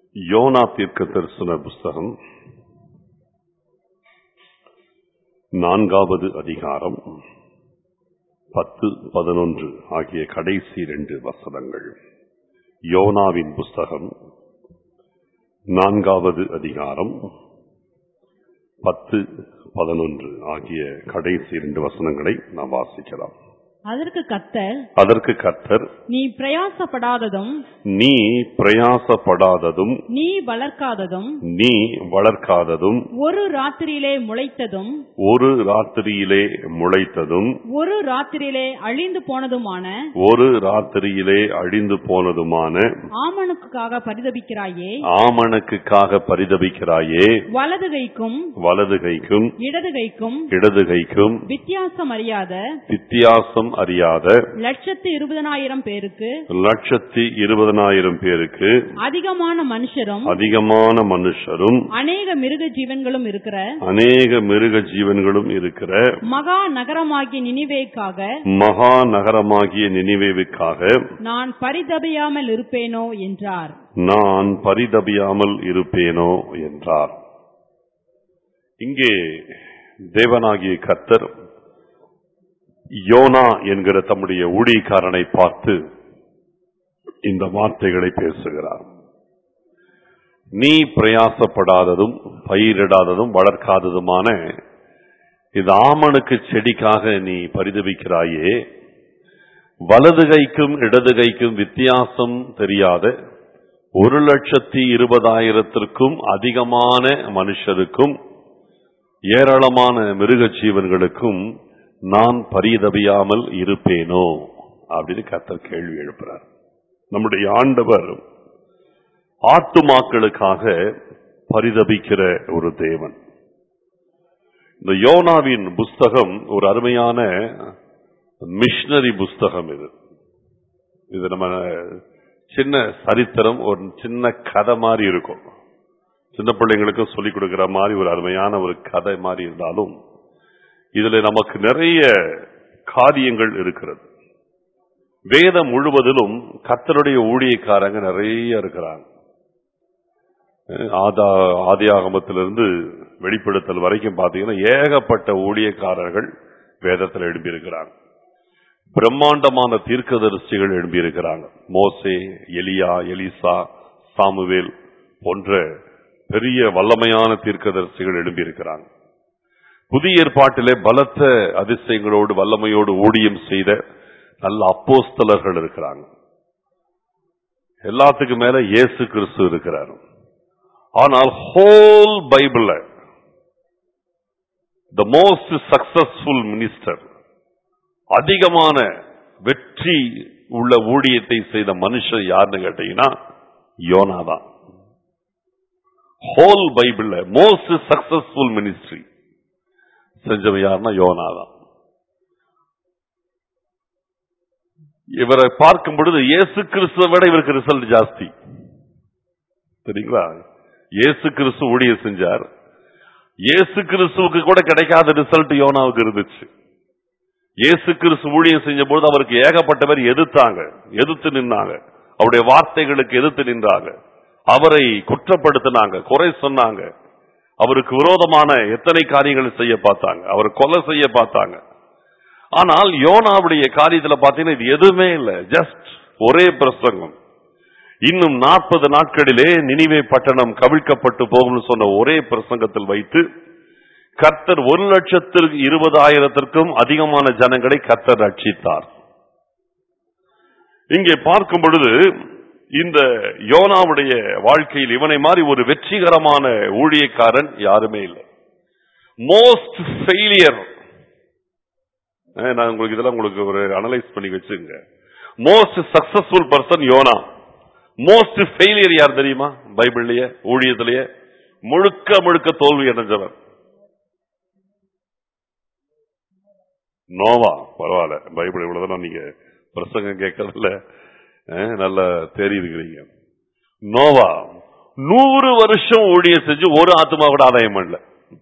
YONO தீர்க்க தரிசன புஸ்தகம் நான்காவது அதிகாரம் பத்து பதினொன்று ஆகிய கடைசி இரண்டு வசனங்கள் யோனாவின் புஸ்தகம் நான்காவது அதிகாரம் பத்து பதினொன்று ஆகிய கடைசி இரண்டு வசனங்களை நாம் வாசிக்கலாம் அதற்கு கத்தர் அதற்கு கர்த்தர் நீ பிரயாசப்படாததும் நீ பிரயாசப்படாததும் நீ வளர்க்காததும் நீ வளர்க்காததும் ஒரு ராத்திரியிலே முளைத்ததும் ஒரு ராத்திரியிலே முளைத்ததும் ஒரு ராத்திரியிலே அழிந்து போனதுமான ஒரு ராத்திரியிலே அழிந்து போனதுமான ஆமனுக்காக பரிதபிக்கிறாயே ஆமணக்குக்காக பரிதபிக்கிறாயே வலது கைக்கும் வலது கைக்கும் இடது கைக்கும் இடது கைக்கும் வித்தியாசம் அறியாத வித்தியாசம் அறியாத லட்சத்து இருபதனாயிரம் பேருக்கு லட்சத்தி இருபதனாயிரம் பேருக்கு அதிகமான மனுஷரும் அதிகமான மனுஷரும் அநேக மிருக ஜீவன்களும் இருக்கிற அநேக மிருக ஜீவன்களும் இருக்கிற மகா நகரமாகிய நினிவேக்காக மகா நகரமாகிய நினைவேவுக்காக நான் பரிதபியாமல் இருப்பேனோ என்றார் நான் பரிதபியாமல் இருப்பேனோ என்றார் இங்கே தேவனாகிய கர்த்தர் யோனா என்கிற தம்முடைய ஊழியக்காரனை பார்த்து இந்த வார்த்தைகளை பேசுகிறார் நீ பிரயாசப்படாததும் பயிரிடாததும் வளர்க்காததுமான இது ஆமணுக்கு செடிக்காக நீ பரிதபிக்கிறாயே வலது கைக்கும் இடது கைக்கும் வித்தியாசம் தெரியாத ஒரு லட்சத்தி இருபதாயிரத்திற்கும் அதிகமான மனுஷருக்கும் ஏராளமான மிருக ஜீவன்களுக்கும் நான் பரிதபியாமல் இருப்பேனோ அப்படின்னு கர்த்தர் கேள்வி எழுப்புறார் நம்முடைய ஆண்டவர் ஆத்துமாக்களுக்காக பரிதபிக்கிற ஒரு தேவன் இந்த யோனாவின் புஸ்தகம் ஒரு அருமையான மிஷனரி புஸ்தகம் இது இது நம்ம சின்ன சரித்திரம் ஒரு சின்ன கதை மாதிரி இருக்கும் சின்ன பிள்ளைங்களுக்கும் சொல்லிக் கொடுக்கிற மாதிரி ஒரு அருமையான ஒரு கதை மாதிரி இருந்தாலும் இதுல நமக்கு நிறைய காரியங்கள் இருக்கிறது வேதம் முழுவதிலும் கர்த்தருடைய ஊழியக்காரங்க நிறைய இருக்கிறாங்க ஆதா ஆதியாகமத்திலிருந்து வெளிப்படுத்தல் வரைக்கும் பாத்தீங்கன்னா ஏகப்பட்ட ஊழியக்காரர்கள் வேதத்தில் எழுப்பியிருக்கிறாங்க பிரம்மாண்டமான தீர்க்கதரிசிகள் எழுப்பியிருக்கிறாங்க மோசே எலியா எலிசா சாமுவேல் போன்ற பெரிய வல்லமையான தீர்க்கதரிசிகள் எழுப்பியிருக்கிறாங்க புதிய ஏற்பாட்டிலே பலத்த அதிசயங்களோடு வல்லமையோடு ஊழியம் செய்த நல்ல அப்போஸ்தலர்கள் இருக்கிறாங்க எல்லாத்துக்கும் மேல இயேசு கிறிஸ்து இருக்கிறார் ஆனால் whole Bible the most successful minister அதிகமான வெற்றி உள்ள ஊழியத்தை செய்த மனுஷன் யாருன்னு கேட்டீங்கன்னா யோனா தான் ஹோல் பைபிள்ல மோஸ்ட் சக்சஸ்ஃபுல் மினிஸ்ட்ரி செஞ்சவன் யாருன்னா யோனா தான் இவரை பார்க்கும் பொழுது இயேசு கிறிஸ்துவை விட இவருக்கு ரிசல்ட் ஜாஸ்தி சரிங்களா இயேசு கிறிஸ்து ஊழியம் செஞ்சார் இயேசு கிறிஸ்துவுக்கு கூட கிடைக்காத ரிசல்ட் யோனாவுக்கு இருந்துச்சு இயேசு கிறிஸ்து ஊழியம் செஞ்ச பொழுது அவருக்கு ஏகப்பட்ட பேர் எதிர்த்தாங்க எதிர்த்து நின்னாங்க அவருடைய வார்த்தைகளுக்கு எதிர்த்து நின்றாங்க அவரை குற்றப்படுத்தினாங்க குறை சொன்னாங்க அவருக்கு விரோதமான எத்தனை காரியங்கள் செய்ய பார்த்தாங்க அவர் கொலை செய்ய பார்த்தாங்க ஆனால் யோனாவுடைய காரியத்துல பாத்தீங்கன்னா இது எதுவுமே இல்லை ஜஸ்ட் ஒரே பிரசங்கம் இன்னும் நாற்பது நாட்களிலே நினைவே பட்டணம் கவிழ்க்கப்பட்டு போகும்னு சொன்ன ஒரே பிரசங்கத்தில் வைத்து கர்த்தர் ஒரு லட்சத்திற்கு இருபதாயிரத்திற்கும் அதிகமான ஜனங்களை கர்த்தர் ரட்சித்தார் இங்கே பார்க்கும் பொழுது இந்த யோனாவுடைய வாழ்க்கையில் இவனை மாதிரி ஒரு வெற்றிகரமான ஊழியக்காரன் யாருமே இல்லை மோஸ்ட் ஃபெயிலியர் நான் உங்களுக்கு இதெல்லாம் உங்களுக்கு ஒரு அனலைஸ் பண்ணி வச்சுங்க மோஸ்ட் சக்சஸ்ஃபுல் பர்சன் யோனா மோஸ்ட் ஃபெயிலியர் யார் தெரியுமா பைபிள்லயே ஊழியத்திலேயே முழுக்க முழுக்க தோல்வி அடைஞ்சவர் நோவா பரவாயில்ல பைபிள் இவ்வளவுதான் நீங்க பிரசங்கம் கேட்கறதுல நல்லா தெரியுதுக்கிறீங்க நோவா நூறு வருஷம் ஊழியம் செஞ்சு ஒரு ஆத்மா கூட ஆதாயம் பண்ணல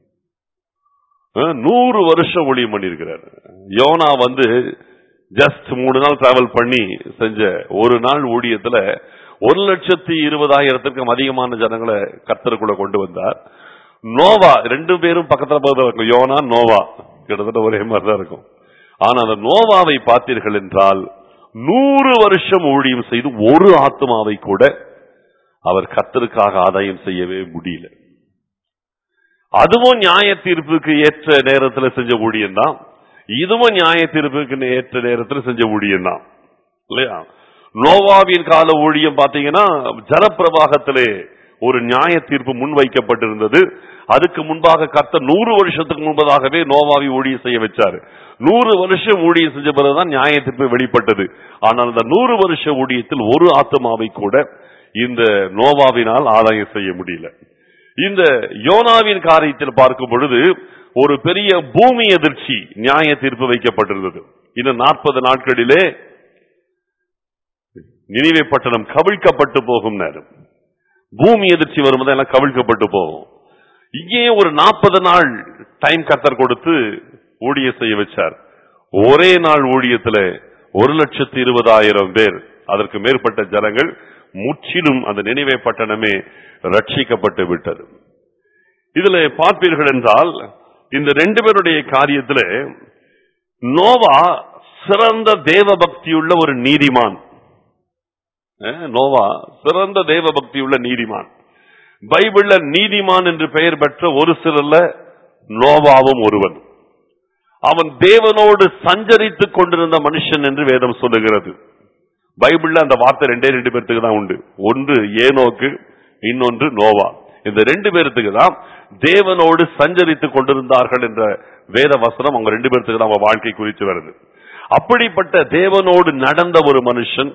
நூறு வருஷம் ஊழியம் பண்ணிருக்கிறார் யோனா வந்து ஜஸ்ட் மூணு நாள் டிராவல் பண்ணி செஞ்ச ஒரு நாள் ஊழியத்துல ஒரு லட்சத்தி இருபதாயிரத்திற்கும் அதிகமான ஜனங்களை கர்த்தருக்குள்ள கொண்டு வந்தார் நோவா ரெண்டு பேரும் பக்கத்துல பக்கத்துல இருக்கும் யோனா நோவா கிட்டத்தட்ட ஒரே மாதிரி தான் இருக்கும் ஆனா அந்த நோவாவை பார்த்தீர்கள் என்றால் நூறு வருஷம் ஊழியம் செய்து ஒரு ஆத்மாவை கூட அவர் கர்த்தருக்காக ஆதாயம் செய்யவே முடியல அதுவும் நியாய தீர்ப்புக்கு ஏற்ற நேரத்தில் செஞ்ச ஊழியம் தான் இதுவும் நியாய தீர்ப்புக்கு ஏற்ற நேரத்தில் செஞ்ச ஊழியம் தான் இல்லையா நோவாவின் கால ஊழியம் பாத்தீங்கன்னா ஜலப்பிரவாகத்திலே ஒரு நியாய தீர்ப்பு முன்வைக்கப்பட்டிருந்தது அதுக்கு முன்பாக கர்த்தர் நூறு வருஷத்துக்கு முன்பதாகவே நோவாவி ஊழியம் செய்ய வச்சாரு நூறு வருஷம் ஊழியம் செஞ்ச பிறகுதான் நியாய தீர்ப்பு வெளிப்பட்டது ஆனால் அந்த நூறு வருஷ ஊழியத்தில் ஒரு ஆத்மாவை கூட இந்த நோவாவினால் ஆதாயம் செய்ய முடியல இந்த யோனாவின் காரியத்தில் பார்க்கும் பொழுது ஒரு பெரிய பூமி எதிர்ச்சி நியாய தீர்ப்பு வைக்கப்பட்டிருந்தது இன்னும் நாற்பது நாட்களிலே நினைவை பட்டணம் கவிழ்க்கப்பட்டு போகும் நேரம் பூமி எதிர்ச்சி வரும்போது எல்லாம் கவிழ்க்கப்பட்டு போகும் இங்கே ஒரு நாற்பது நாள் டைம் கத்தர் கொடுத்து ஊழிய செய்ய வச்சார் ஒரே நாள் ஊழியத்துல ஒரு லட்சத்தி இருபதாயிரம் பேர் அதற்கு மேற்பட்ட ஜனங்கள் முற்றிலும் அந்த நினைவை பட்டணமே ரட்சிக்கப்பட்டு விட்டது இதுல பார்ப்பீர்கள் என்றால் இந்த ரெண்டு பேருடைய காரியத்துல நோவா சிறந்த தேவ பக்தியுள்ள ஒரு நீதிமான் அஹ், நோவா சிறந்த தேவ பக்தியுள்ள நீதிமான் பைபிள்ல நீதிமான் என்று பெயர் பெற்ற ஒரு சிலர்ல நோவாவும் ஒருவன் அவன் தேவனோடு சஞ்சரித்துக் கொண்டிருந்த மனுஷன் என்று வேதம் சொல்லுகிறது பைபிள்ல அந்த வார்த்தை ரெண்டே ரெண்டு பேர்த்துக்கு தான் உண்டு ஒன்று ஏனோக்கு இன்னொன்று நோவா இந்த ரெண்டு பேர்த்துக்கு தான் தேவனோடு சஞ்சரித்துக் கொண்டிருந்தார்கள் என்ற வேத வசனம் அவங்க ரெண்டு பேர்த்துக்கு தான் அவங்க வாழ்க்கை குறித்து வருது அப்படிப்பட்ட தேவனோடு நடந்த ஒரு மனுஷன்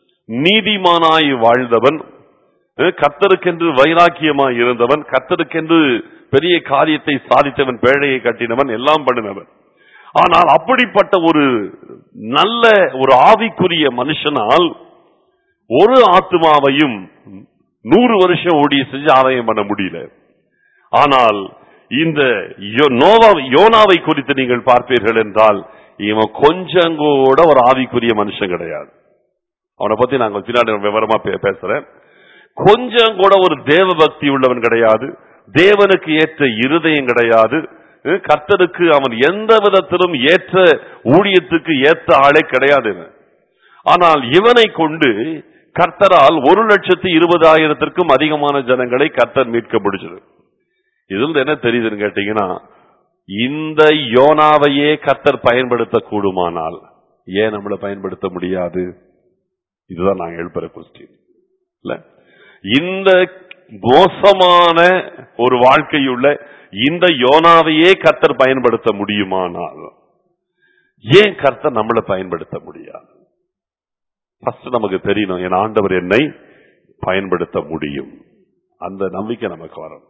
நீதிமானாய் வாழ்ந்தவன் அஹ், கர்த்தருக்கென்று வைராக்கியமாய் இருந்தவன் கர்த்தருக்கென்று பெரிய காரியத்தை சாதித்தவன் பேழையை கட்டினவன் எல்லாம் பண்ணினவன் ஆனால் அப்படிப்பட்ட ஒரு நல்ல ஒரு ஆவிக்குரிய மனுஷனால் ஒரு ஆத்மாவையும் நூறு வருஷம் ஓடிய செஞ்சு ஆதாயம் பண்ண முடியல ஆனால் இந்த யோ- நோவா யோனாவை குறித்து நீங்கள் பார்ப்பீர்கள் என்றால் இவன் கொஞ்சம் கூட ஒரு ஆவிக்குரிய மனுஷன் கிடையாது அவனை பத்தி நாங்கள் பின்னாடி விவரமா பே- பேசுறேன் கொஞ்சம் கூட ஒரு தேவ பக்தி உள்ளவன் கிடையாது தேவனுக்கு ஏற்ற இருதயம் கிடையாது அஹ் கர்த்தருக்கு அவன் எந்த விதத்திலும் ஏற்ற ஊழியத்துக்கு ஏற்ற ஆளே கிடையாது இவன். ஆனால் இவனை கொண்டு கர்த்தரால் ஒரு லட்சத்தி இருபதாயிரத்திற்கும் அதிகமான ஜனங்களை கர்த்தர் மீட்க முடிச்சது இதுல என்ன தெரியுதுன்னு கேட்டீங்கன்னா இந்த யோனாவையே கர்த்தர் பயன்படுத்த கூடுமானால் ஏன் நம்மளை பயன்படுத்த முடியாது இதுதான் நான் எழுப்புற கொஸ்டின் இல்ல இந்த மோசமான ஒரு வாழ்க்கையுள்ள இந்த யோனாவையே கர்த்தர் பயன்படுத்த முடியுமானால் ஏன் கர்த்தர் நம்மளை பயன்படுத்த முடியாது ஃபர்ஸ்ட் நமக்கு தெரியணும் என் ஆண்டவர் என்னை பயன்படுத்த முடியும் அந்த நம்பிக்கை நமக்கு வரணும்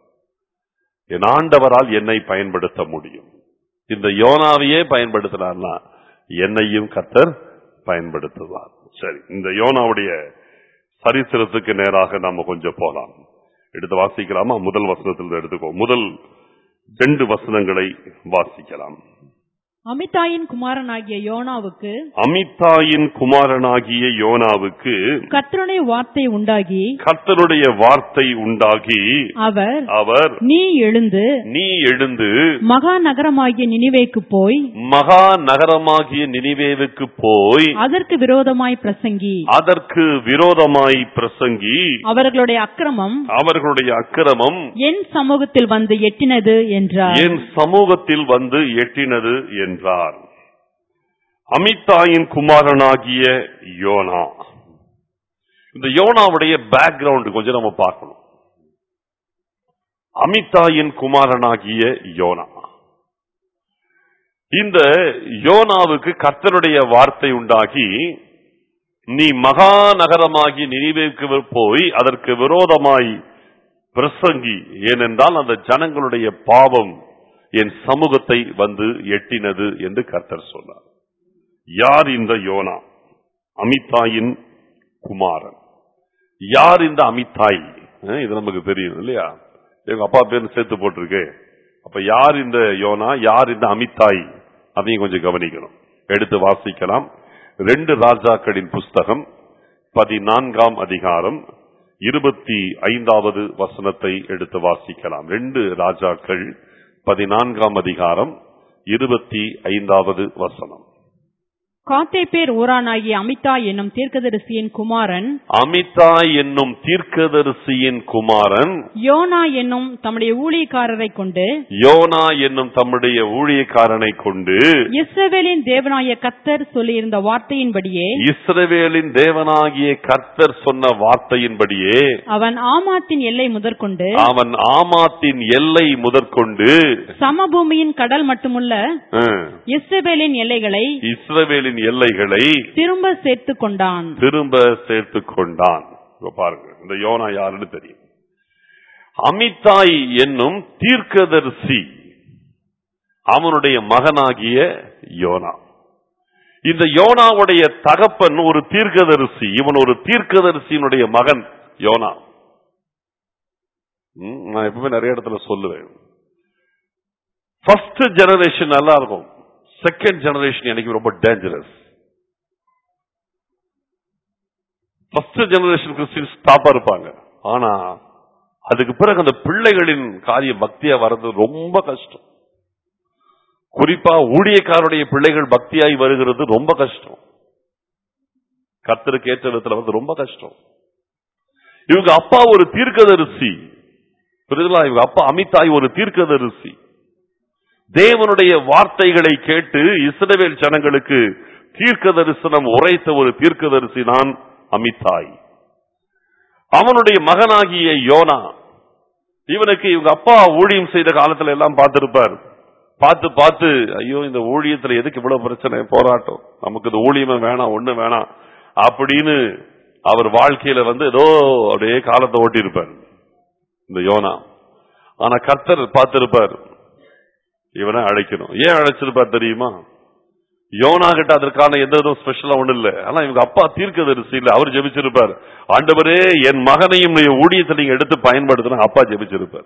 என் ஆண்டவரால் என்னை பயன்படுத்த முடியும் இந்த யோனாவையே பயன்படுத்தினார்னா என்னையும் கர்த்தர் பயன்படுத்துவார் சரி இந்த யோனாவுடைய சரித்திரத்துக்கு நேராக நாம கொஞ்சம் போலாம் எடுத்து வாசிக்கலாமா முதல் வசனத்தில் எடுத்துக்கோ முதல் ரெண்டு வசனங்களை வாசிக்கலாம் அமிதாயின் குமாரனாகிய யோனாவுக்கு அமிதாயின் குமாரனாகிய யோனாவுக்கு கர்த்தருடைய வார்த்தை உண்டாகி கர்த்தருடைய வார்த்தை உண்டாகி அவர் அவர் நீ எழுந்து நீ எழுந்து மகா நகரமாகிய நினிவேக்கு போய் மகா நகரமாகிய நினிவேவுக்கு போய் அதற்கு விரோதமாய் பிரசங்கி அதற்கு விரோதமாய் பிரசங்கி அவர்களுடைய அக்கிரமம் அவர்களுடைய அக்கிரமம் என் சமூகத்தில் வந்து எட்டினது என்றார் என் சமூகத்தில் வந்து எட்டினது என்றார் அமிதாயின் குமாரனாகிய யோனா இந்த யோனாவுடைய பேக்ரவுண்ட் கொஞ்சம் நம்ம பார்க்கணும் அமிதாயின் குமாரனாகிய யோனா இந்த யோனாவுக்கு கர்த்தருடைய வார்த்தை உண்டாகி நீ மகா நகரமாகி நினைவுக்கு போய் அதற்கு விரோதமாய் பிரசங்கி ஏனென்றால் அந்த ஜனங்களுடைய பாவம் என் சமூகத்தை வந்து எட்டினது என்று கர்த்தர் சொன்னார் யார் இந்த யோனா அமிதாயின் குமாரன் யார் இந்த அமிதாய் அஹ் இது நமக்கு தெரியும் இல்லையா எங்க அப்பா பேர் சேர்த்து போட்டிருக்கு அப்ப யார் இந்த யோனா யார் இந்த அமிதாய் அதையும் கொஞ்சம் கவனிக்கணும் எடுத்து வாசிக்கலாம் ரெண்டு ராஜாக்களின் புஸ்தகம் பதினான்காம் அதிகாரம் இருபத்தி ஐந்தாவது வசனத்தை எடுத்து வாசிக்கலாம் ரெண்டு ராஜாக்கள் பதினான்காம் அதிகாரம் இருபத்தி ஐந்தாவது வசனம் காத்தேப்பேர் ஊரானாகிய அமிதா என்னும் தீர்க்கதரிசியின் குமாரன் அமிதாய் என்னும் தீர்க்கதரிசியின் குமாரன் யோனா என்னும் தம்முடைய ஊழியக்காரரை கொண்டு யோனா என்னும் தம்முடைய ஊழியக்காரனை கொண்டு இஸ்ரவேலின் தேவனாய கத்தர் சொல்லியிருந்த வார்த்தையின்படியே இஸ்ரவேலின் தேவனாகிய கர்த்தர் சொன்ன வார்த்தையின்படியே அவன் ஆமாத்தின் எல்லை முதற்கொண்டு அவன் ஆமாத்தின் எல்லை முதற்கொண்டு சமபூமியின் கடல் மட்டுமுள்ள அஹ், இஸ்ரவேலின் எல்லைகளை இஸ்ரவேலின் எல்லைகளை திரும்ப சேர்த்து கொண்டான் திரும்ப சேர்த்துக் கொண்டான் இப்ப பாருங்க இந்த யோனா யாருன்னு தெரியும் அமிதாய் என்னும் தீர்க்கதரிசி அவனுடைய மகனாகிய யோனா இந்த யோனாவுடைய தகப்பன் ஒரு தீர்க்கதரிசி இவன் ஒரு தீர்க்கதரிசியினுடைய மகன் யோனா ம், நான் எப்பவுமே நிறைய இடத்துல சொல்லுவேன் ஃபர்ஸ்ட் ஜெனரேஷன் நல்லா இருக்கும் செகண்ட் ஜெனரேஷன் எனக்கு ரொம்ப டேஞ்சரஸ் ஃபர்ஸ்ட் ஜெனரேஷன் கிறிஸ்டின்ஸ் டாப்பா இருப்பாங்க ஆனா அதுக்கு பிறகு அந்த பிள்ளைகளின் காரியம் பக்தியா வர்றது ரொம்ப கஷ்டம் குறிப்பா ஊழியக்காரருடைய பிள்ளைகள் பக்தியாய் வருகிறது ரொம்ப கஷ்டம் கர்த்தருக்கு ஏற்ற விதத்துல வந்து ரொம்ப கஷ்டம் இவங்க அப்பா ஒரு தீர்க்கதரிசி புரியுதுங்களா இவங்க அப்பா அமிதாய் ஒரு தீர்க்கதரிசி தேவனுடைய வார்த்தைகளை கேட்டு இஸ்ரவேல் ஜனங்களுக்கு தீர்க்க தரிசனம் உரைத்த ஒரு தீர்க்கதரிசி தான் அமிதாய் அவனுடைய மகனாகிய யோனா இவனுக்கு இவங்க அப்பா ஊழியம் செய்த காலத்துல எல்லாம் பார்த்திருப்பார் பார்த்து பார்த்து ஐயோ இந்த ஊழியத்துல எதுக்கு இவ்வளவு பிரச்சனை போராட்டம் நமக்கு இந்த ஊழியமே வேணாம் ஒண்ணு வேணாம் அப்படின்னு அவர் வாழ்க்கையில வந்து ஏதோ அப்படியே காலத்தை ஓட்டி இருப்பார் இந்த யோனா ஆனா கர்த்தர் பார்த்திருப்பார் இவனை அழைக்கணும் ஏன் அழைச்சிருப்பார் தெரியுமா யோனா கிட்ட அதற்கான எந்த இதுவும் ஸ்பெஷலா ஒண்ணு இல்ல ஆனா இவங்க அப்பா தீர்க்கதரிசி இல்ல அவர் ஜெபிச்சிருப்பார் ஆண்டவரே என் மகனையும் நீ ஊழியத்தை நீங்க எடுத்து பயன்படுத்தினா அப்பா ஜெபிச்சிருப்பார்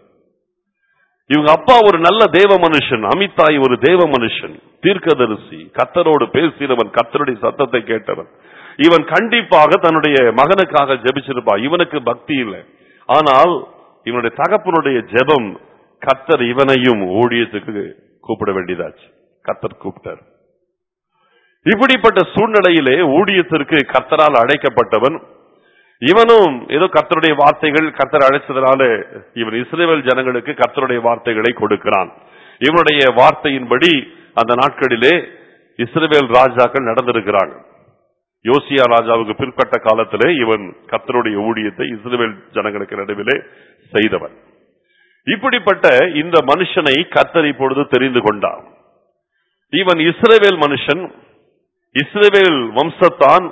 இவங்க அப்பா ஒரு நல்ல தேவ மனுஷன் அமிதாய் ஒரு தேவ மனுஷன் தீர்க்கதரிசி கத்தரோடு பேசினவன் கத்தருடைய சத்தத்தை கேட்டவன் இவன் கண்டிப்பாக தன்னுடைய மகனுக்காக ஜெபிச்சிருப்பான் இவனுக்கு பக்தி இல்லை ஆனால் இவனுடைய தகப்பனுடைய ஜெபம் கத்தர் இவனையும் ஊழியத்துக்கு கூப்பிட வேண்டியதாச்சு கத்தர் கூப்பிட்டார் இப்படிப்பட்ட சூழ்நிலையிலே ஊழியத்திற்கு கர்த்தரால் அழைக்கப்பட்டவன் இவனும் ஏதோ கர்த்தருடைய வார்த்தைகள் கர்த்தர் அழைச்சதுனால இவன் இஸ்ரேல் ஜனங்களுக்கு கர்த்தருடைய வார்த்தைகளை கொடுக்கிறான் இவனுடைய வார்த்தையின்படி அந்த நாட்களிலே இஸ்ரேல் ராஜாக்கள் நடந்திருக்கிறாங்க யோசியா ராஜாவுக்கு பிற்பட்ட காலத்திலே இவன் கர்த்தருடைய ஊழியத்தை இஸ்ரேல் ஜனங்களுக்கு நடுவிலே செய்தவன் இப்படிப்பட்ட இந்த மனுஷனை கர்த்தர் இப்பொழுது தெரிந்து கொண்டான் இவன் இஸ்ரேவேல் மனுஷன் இஸ்ரேவேல் வம்சத்தான்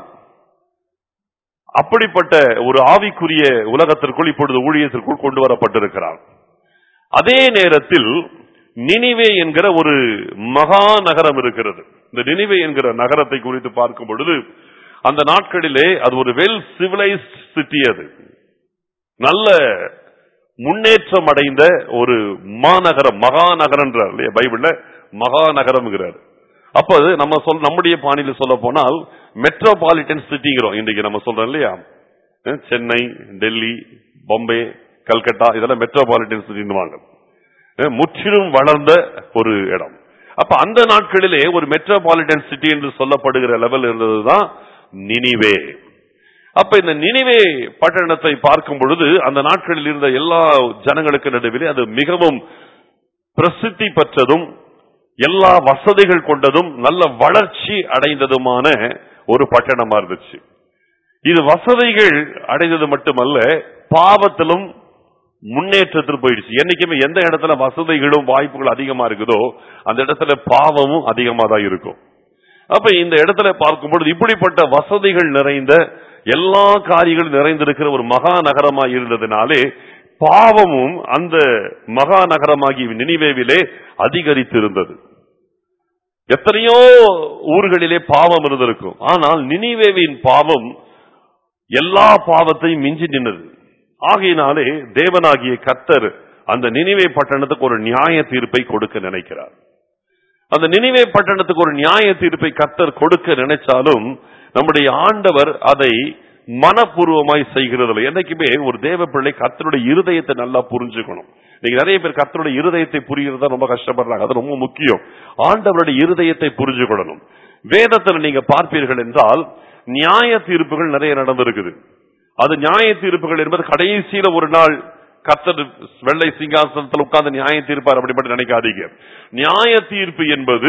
அப்படிப்பட்ட ஒரு ஆவிக்குரிய உலகத்திற்குள் இப்பொழுது ஊழியத்திற்குள் கொண்டு வரப்பட்டிருக்கிறான் அதே நேரத்தில் நினிவே என்கிற ஒரு மகா நகரம் இருக்கிறது இந்த நினிவே என்கிற நகரத்தை குறித்து பார்க்கும் பொழுது அந்த நாட்களிலே அது ஒரு வெல் சிவிலைஸ்ட் சிட்டி அது நல்ல முன்னேற்றம் அடைந்த ஒரு மாநகரம் மகாநகரன்றார் இல்லையா பைபிள்ல மகாநகரம்ங்கிறார் அப்ப அது நம்ம சொல் நம்முடைய பாணியில சொல்ல போனால் மெட்ரோபாலிட்டன் சிட்டிங்கிறோம் இன்றைக்கு நம்ம சொல்றோம் இல்லையா அஹ் சென்னை டெல்லி பாம்பே கல்கட்டா இதெல்லாம் மெட்ரோபாலிட்டன் சிட்டின்னு முற்றிலும் வளர்ந்த ஒரு இடம் அப்ப அந்த நாட்களிலே ஒரு மெட்ரோபாலிட்டன் சிட்டி என்று சொல்லப்படுகிற லெவல் இருந்ததுதான் நினிவே அப்ப இந்த நினைவே பட்டணத்தை பார்க்கும் பொழுது அந்த நாட்களில் இருந்த எல்லா ஜனங்களுக்கு நடுவிலே அது மிகவும் பிரசித்தி பெற்றதும் எல்லா வசதிகள் கொண்டதும் நல்ல வளர்ச்சி அடைந்ததுமான ஒரு பட்டணமா இருந்துச்சு இது வசதிகள் அடைந்தது மட்டுமல்ல பாவத்திலும் முன்னேற்றத்தில் போயிடுச்சு என்னைக்குமே எந்த இடத்துல வசதிகளும் வாய்ப்புகள் அதிகமா இருக்குதோ அந்த இடத்துல பாவமும் அதிகமா தான் இருக்கும் அப்ப இந்த இடத்துல பார்க்கும் பொழுது இப்படிப்பட்ட வசதிகள் நிறைந்த எல்லா காரியங்களும் நிறைந்திருக்கிற ஒரு மகா நகரமா இருந்ததுனாலே பாவமும் அந்த மகா நகரமாகி நினைவேவிலே அதிகரித்திருந்தது எத்தனையோ ஊர்களிலே பாவம் இருந்திருக்கும் ஆனால் நினிவேவின் பாவம் எல்லா பாவத்தையும் மிஞ்சி நின்னது ஆகையினாலே தேவனாகிய கர்த்தர் அந்த நினிவே பட்டணத்துக்கு ஒரு நியாய தீர்ப்பை கொடுக்க நினைக்கிறார் அந்த நினிவே பட்டணத்துக்கு ஒரு நியாய தீர்ப்பை கர்த்தர் கொடுக்க நினைச்சாலும் நம்முடைய ஆண்டவர் அதை மனப்பூர்வமாய் செய்கிறதில்லை என்னைக்குமே ஒரு தேவ பிள்ளை கர்த்தருடைய இருதயத்தை நல்லா புரிஞ்சுக்கணும் நீங்க நிறைய பேர் கர்த்தருடைய இருதயத்தை புரிகிறதா ரொம்ப கஷ்டப்படுறாங்க அது ரொம்ப முக்கியம் ஆண்டவருடைய இருதயத்தை புரிஞ்சுக்கொள்ளணும் வேதத்துல நீங்க பார்ப்பீர்கள் என்றால் நியாய தீர்ப்புகள் நிறைய நடந்திருக்குது அது நியாய தீர்ப்புகள் என்பது கடைசியில ஒரு நாள் கர்த்தர் வெள்ளை சிங்காசனத்தில் உட்கார்ந்து நியாய தீர்ப்பார் அப்படிப்பட்ட நினைக்காதீங்க நியாய தீர்ப்பு என்பது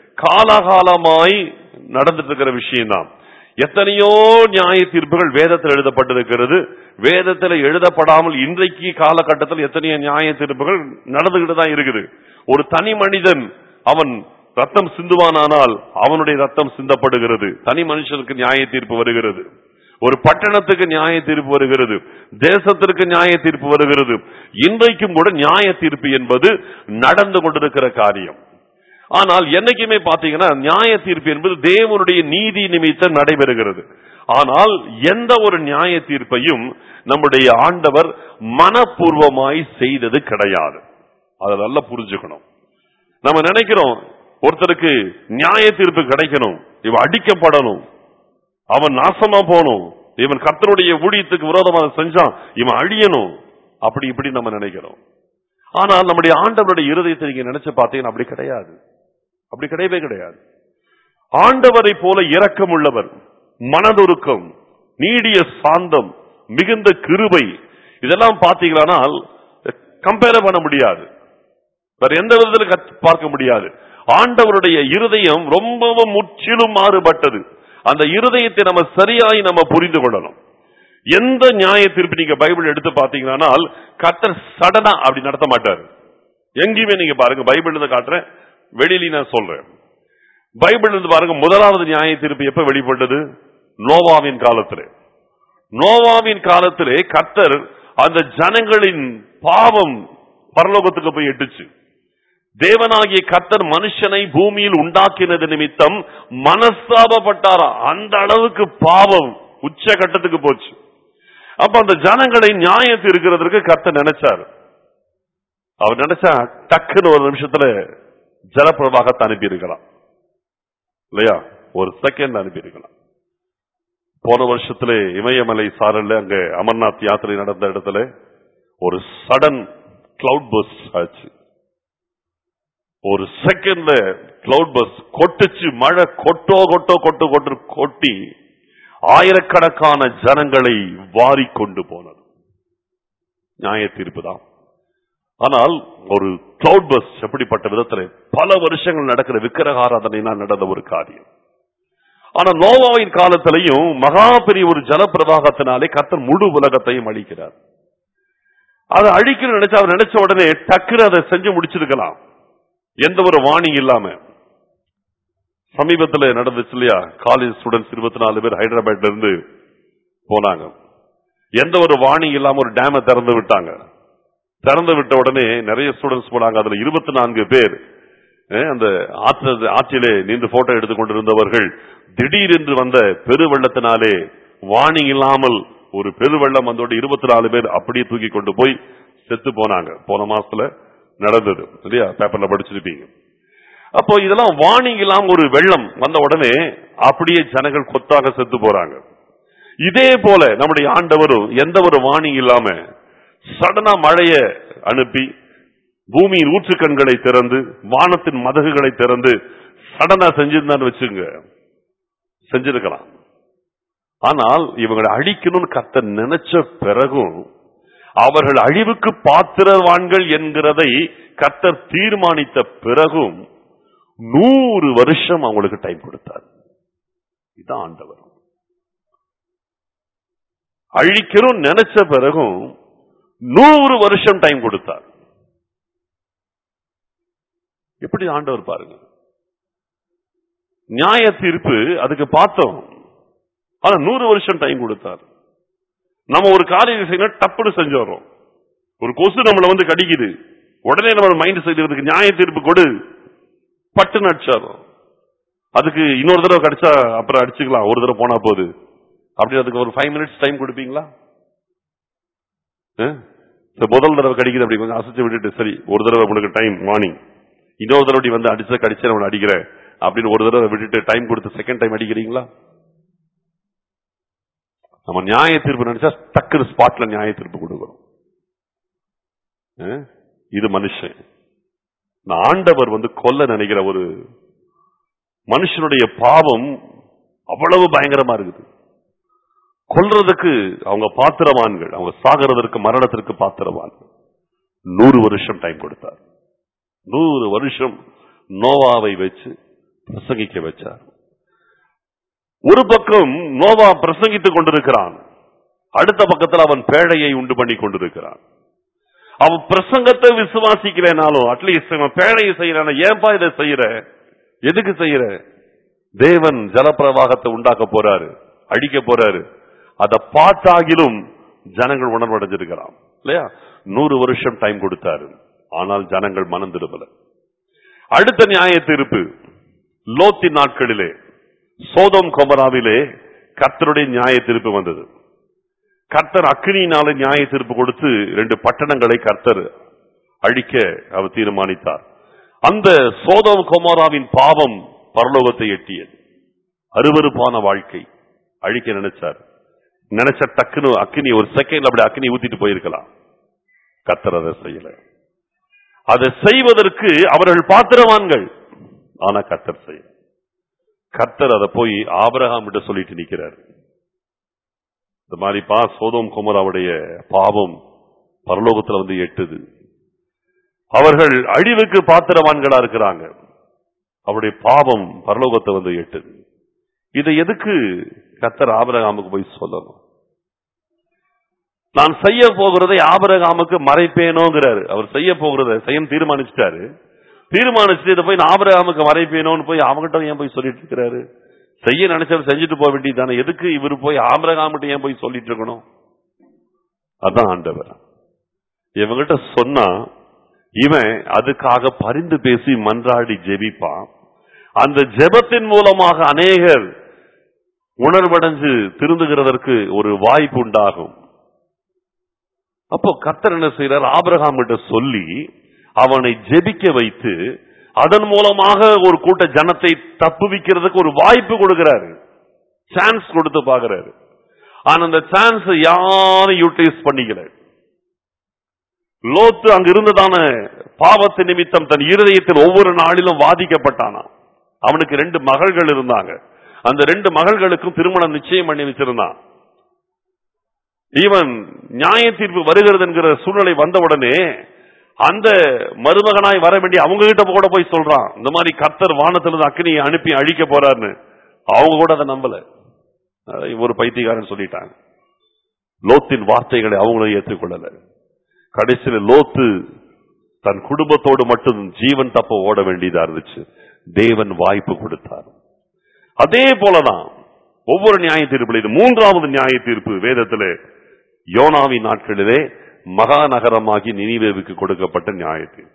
காலகாலமாய் நடந்துட்டு இருக்கிற விஷயம்தான் எத்தனையோ நியாய தீர்ப்புகள் வேதத்தில் எழுதப்பட்டிருக்கிறது வேதத்தில் எழுதப்படாமல் இன்றைக்கு காலகட்டத்தில் எத்தனையோ நியாய தீர்ப்புகள் நடந்துகிட்டு தான் இருக்குது ஒரு தனி மனிதன் அவன் ரத்தம் சிந்துவானானால் அவனுடைய ரத்தம் சிந்தப்படுகிறது தனி மனுஷனுக்கு நியாய தீர்ப்பு வருகிறது ஒரு பட்டணத்துக்கு நியாய தீர்ப்பு வருகிறது தேசத்திற்கு நியாய தீர்ப்பு வருகிறது இன்றைக்கும் கூட நியாய தீர்ப்பு என்பது நடந்து கொண்டிருக்கிற காரியம் ஆனால் என்னைக்குமே பாத்தீங்கன்னா நியாய தீர்ப்பு என்பது தேவனுடைய நீதி நிமித்தம் நடைபெறுகிறது ஆனால் எந்த ஒரு நியாய தீர்ப்பையும் நம்முடைய ஆண்டவர் மனப்பூர்வமாய் செய்தது கிடையாது அதை நல்லா புரிஞ்சுக்கணும் நம்ம நினைக்கிறோம் ஒருத்தருக்கு நியாய தீர்ப்பு கிடைக்கணும் இவன் அடிக்கப்படணும் அவன் நாசமா போகணும் இவன் கர்த்தருடைய ஊழியத்துக்கு விரோதமாக செஞ்சான் இவன் அழியணும் அப்படி இப்படி நம்ம நினைக்கிறோம் ஆனால் நம்முடைய ஆண்டவருடைய இருதயத்தை நீங்க நினைச்சு பார்த்தீங்கன்னா அப்படி கிடையாது அப்படி கிடையவே கிடையாது ஆண்டவரை போல இரக்கம் உள்ளவர் மனதுருக்கம் நீடிய சாந்தம் மிகுந்த கிருபை இதெல்லாம் பார்த்தீங்களானால் கம்பேர் பண்ண முடியாது வேற எந்த விதத்திலும் கத்- பார்க்க முடியாது ஆண்டவருடைய இருதயம் ரொம்பவும் முற்றிலும் மாறுபட்டது அந்த இருதயத்தை நம்ம சரியாய் நம்ம புரிந்து கொள்ளணும் எந்த நியாய தீர்ப்பு நீங்க பைபிள் எடுத்து பாத்தீங்கன்னா கர்த்தர் சடனா அப்படி நடத்த மாட்டார் எங்கேயுமே நீங்க பாருங்க பைபிள் இருந்து காட்டுறேன் வெளியில நான் சொல்றேன் பைபிள் இருந்து பாருங்க முதலாவது நியாய தீர்ப்பு எப்ப வெளிப்பட்டது நோவாவின் காலத்திலே நோவாவின் காலத்திலே கர்த்தர் அந்த ஜனங்களின் பாவம் பரலோகத்துக்கு போய் எட்டுச்சு தேவனாகிய கர்த்தர் மனுஷனை பூமியில் உண்டாக்கினது நிமித்தம் மனஸ்தாபப்பட்டாரா அந்த அளவுக்கு பாவம் உச்ச கட்டத்துக்கு போச்சு அப்ப அந்த ஜனங்களை நியாயத்து இருக்கிறதற்கு கர்த்தர் நினைச்சார் அவர் நினைச்சா டக்குன்னு ஒரு நிமிஷத்துல ஜலப்பிரவாகத்தை அனுப்பி இருக்கலாம் இல்லையா ஒரு செகண்ட் அனுப்பி இருக்கலாம் போன வருஷத்துல இமயமலை சாரல்ல அங்க அமர்நாத் யாத்திரை நடந்த இடத்துல ஒரு சடன் கிளவுட் பஸ் ஆச்சு ஒரு செகண்ட்ல கிளவுட் பஸ் கொட்டுச்சு மழை கொட்டோ கொட்டோ கொட்டு கொட்டு கொட்டி ஆயிரக்கணக்கான ஜனங்களை வாரி கொண்டு போனது நியாய தீர்ப்பு தான் ஆனால் ஒரு கிளவுட் பஸ் எப்படிப்பட்ட விதத்துல பல வருஷங்கள் நடக்கிற விக்கிரகாராதனை நடந்த ஒரு காரியம் ஆனா நோவாவின் காலத்திலையும் மகா பெரிய ஒரு ஜலப்பிரவாகத்தினாலே கர்த்தர் முழு உலகத்தையும் அழிக்கிறார் அதை அழிக்கணும்னு நினைச்சா அவர் நினைச்ச உடனே டக்குன்னு அதை செஞ்சு முடிச்சிருக்கலாம் எந்த ஒரு வார்னிங் இல்லாம சமீபத்துல நடந்துச்சு இல்லையா காலேஜ் ஸ்டூடெண்ட்ஸ் இருபத்தி நாலு பேர் ஹைதராபாத்ல இருந்து போனாங்க எந்த ஒரு வார்னிங் இல்லாம ஒரு டேமை திறந்து விட்டாங்க திறந்து விட்ட உடனே நிறைய ஸ்டூடெண்ட்ஸ் போனாங்க அதுல இருபத்தி நான்கு பேர் அஹ், அந்த ஆற்று ஆற்றிலே நின்று போட்டோ எடுத்துக் கொண்டிருந்தவர்கள் திடீரென்று வந்த பெருவெள்ளத்தினாலே வார்னிங் இல்லாமல் ஒரு பெருவெள்ளம் வந்தோடு இருபத்தி நாலு பேர் அப்படியே தூக்கி கொண்டு போய் செத்து போனாங்க போன மாசத்துல நடந்தது இல்லையா பேப்பர்ல படிச்சிருப்பீங்க அப்போ இதெல்லாம் வார்னிங் இல்லாம ஒரு வெள்ளம் வந்த உடனே அப்படியே ஜனங்கள் கொத்தாக செத்து போறாங்க இதே போல நம்முடைய ஆண்டவரும் எந்த ஒரு வார்னிங் இல்லாம சடனா மழைய அனுப்பி பூமியின் ஊற்றுக்கண்களை திறந்து வானத்தின் மதகுகளை திறந்து சடனா செஞ்சிருந்தான்னு வச்சுங்க செஞ்சிருக்கலாம் ஆனால் இவங்களை அழிக்கணும்னு கத்த நினைச்ச பிறகும் அவர்கள் அழிவுக்கு பாத்திரவான்கள் என்கிறதை கத்தர் தீர்மானித்த பிறகும் நூறு வருஷம் அவங்களுக்கு டைம் கொடுத்தார் இதான் ஆண்டவர் அழிக்கணும் நினைச்ச பிறகும் நூறு வருஷம் டைம் கொடுத்தார் எப்படி ஆண்டவர் பாருங்க நியாய தீர்ப்பு அதுக்கு பார்த்தோம் ஆனா நூறு வருஷம் டைம் கொடுத்தார் நம்ம ஒரு காரியம் செய்யணும் டப்புன்னு செஞ்சிடறோம் ஒரு கொசு நம்மளை வந்து கடிக்குது உடனே நம்ம மைண்ட் செய்யறதுக்கு நியாய தீர்ப்பு கொடு பட்டுன்னு அடிச்சாரோம் அதுக்கு இன்னொரு தடவை கடிச்சா அப்புறம் அடிச்சுக்கலாம் ஒரு தடவை போனா போகுது அப்படி அதுக்கு ஒரு ஃபைவ் மினிட்ஸ் டைம் கொடுப்பீங்களா அஹ்? சரி, முதல் தடவை கடிக்குது அப்படி கொஞ்சம் அசைச்சு விட்டுட்டு சரி ஒரு தடவை உங்களுக்கு டைம் மார்னிங் இன்னொரு தடவை இப்படி வந்து அடிச்சா கடிச்சா நான் அடிக்கிறேன் அப்படின்னு ஒரு தடவை விட்டுட்டு டைம் கொடுத்து செகண்ட் டைம் அடிக்கிறீங்களா நம்ம நியாய தீர்ப்பு நினைச்சா டக்குனு ஸ்பாட்ல நியாய தீர்ப்பு கொடுக்கிறோம் அஹ்? இது மனுஷன் இந்த ஆண்டவர் வந்து கொல்ல நினைக்கிற ஒரு மனுஷனுடைய பாவம் அவ்வளவு பயங்கரமா இருக்குது கொல்றதுக்கு அவங்க பாத்திரவான்கள் அவங்க சாகிறதற்கு மரணத்திற்கு பாத்திரவான்கள் நூறு வருஷம் டைம் கொடுத்தார் நூறு வருஷம் நோவாவை வச்சு பிரசங்கிக்க வச்சார் ஒரு பக்கம் நோவா பிரசங்கித்துக் கொண்டிருக்கிறான் அடுத்த பக்கத்தில் அவன் பேழையை உண்டு பண்ணி கொண்டிருக்கிறான் அவன் பிரசங்கத்தை விசுவாசிக்கலைனாலும் அட்லீஸ்ட் அவன் பேழையை செய்யறான ஏன்பா இதை செய்யற எதுக்கு செய்யற தேவன் ஜலப்பிரவாகத்தை உண்டாக்க போறாரு அடிக்க போறாரு அதை பார்த்தாகிலும் ஜனங்கள் உணர்வடைஞ்சிருக்கிறான் இல்லையா நூறு வருஷம் டைம் கொடுத்தாரு ஆனால் ஜனங்கள் மனம் திரும்பல அடுத்த நியாய தீர்ப்பு லோத்தின் நாட்களிலே சோதம் கொமராவிலே கர்த்தருடைய நியாய தீர்ப்பு வந்தது கர்த்தர் அக்னியினால நியாய தீர்ப்பு கொடுத்து ரெண்டு பட்டணங்களை கர்த்தர் அழிக்க அவர் தீர்மானித்தார் அந்த சோதம் கொமராவின் பாவம் பரலோகத்தை எட்டியது அருவருப்பான வாழ்க்கை அழிக்க நினைச்சார் நினைச்ச டக்குன்னு அக்னி ஒரு செகண்ட்ல அப்படி அக்னி ஊத்திட்டு போயிருக்கலாம் கர்த்தர் அதை செய்யல அதை செய்வதற்கு அவர்கள் பாத்திரவான்கள் ஆனா கர்த்தர் செய்ய கர்த்தர் அதை போய் ஆபரகாம் கிட்ட சொல்லிட்டு நிக்கிறார் இந்த மாதிரி பா சோதோம் குமராவுடைய பாவம் பரலோகத்துல வந்து எட்டுது அவர்கள் அழிவுக்கு பாத்திரவான்களா இருக்கிறாங்க அவருடைய பாவம் பரலோகத்தை வந்து எட்டுது இதை எதுக்கு கர்த்தர் ஆபரகாமுக்கு போய் சொல்லணும் நான் செய்ய போகிறதை ஆபரகாமுக்கு மறைப்பேனோங்கிறாரு அவர் செய்ய போகிறத செய்ய தீர்மானிச்சிட்டாரு தீர்மானிச்சுட்டு இதை போய் நான் ஆபரகாமுக்கு மறைப்பேனோன்னு போய் அவங்ககிட்ட ஏன் போய் சொல்லிட்டு இருக்கிறாரு செய்ய நினைச்சவர் செஞ்சுட்டு போக வேண்டியது தானே எதுக்கு இவர் போய் ஆபரகாமிட்ட ஏன் போய் சொல்லிட்டு இருக்கணும் அதான் ஆண்டவர் இவங்கிட்ட சொன்னா இவன் அதுக்காக பரிந்து பேசி மன்றாடி ஜெபிப்பான் அந்த ஜெபத்தின் மூலமாக அநேகர் உணர்வடைஞ்சு திருந்துகிறதற்கு ஒரு வாய்ப்பு உண்டாகும் அப்போ கர்த்தர் என்ன செய்யறார் ஆபிரகாம் கிட்ட சொல்லி அவனை ஜெபிக்க வைத்து அதன் மூலமாக ஒரு கூட்ட ஜனத்தை தப்புவிக்கிறதுக்கு ஒரு வாய்ப்பு கொடுக்கிறாரு சான்ஸ் கொடுத்து பாக்குறாரு ஆனா அந்த சான்ஸ் யாரும் யூட்டிலைஸ் பண்ணிக்கல லோத்து அங்க இருந்ததான பாவத்து நிமித்தம் தன் இருதயத்தில் ஒவ்வொரு நாளிலும் வாதிக்கப்பட்டானா அவனுக்கு ரெண்டு மகள்கள் இருந்தாங்க அந்த ரெண்டு மகள்களுக்கும் திருமணம் நிச்சயம் பண்ணி வச்சிருந்தான் இவன் நியாய தீர்ப்பு வருகிறது என்கிற சூழ்நிலை வந்த உடனே அந்த மருமகனாய் வர வேண்டிய அவங்க கிட்ட கூட போய் சொல்றான் இந்த மாதிரி கர்த்தர் வானத்திலிருந்து அக்னியை அனுப்பி அழிக்க போறாருன்னு அவங்க கூட அதை நம்பல அதை ஒரு பைத்தியக்காரன் சொல்லிட்டாங்க லோத்தின் வார்த்தைகளை அவங்களும் ஏற்றுக்கொள்ளல கடைசியில லோத்து தன் குடும்பத்தோடு மட்டும் ஜீவன் தப்ப ஓட வேண்டியதா இருந்துச்சு தேவன் வாய்ப்பு கொடுத்தார் அதே போலதான் ஒவ்வொரு நியாய தீர்ப்பில் இது மூன்றாவது நியாய தீர்ப்பு வேதத்திலே யோனாவின் நாட்களிலே மகாநகரமாகி நினிவேவுக்கு கொடுக்கப்பட்ட நியாய தீர்ப்பு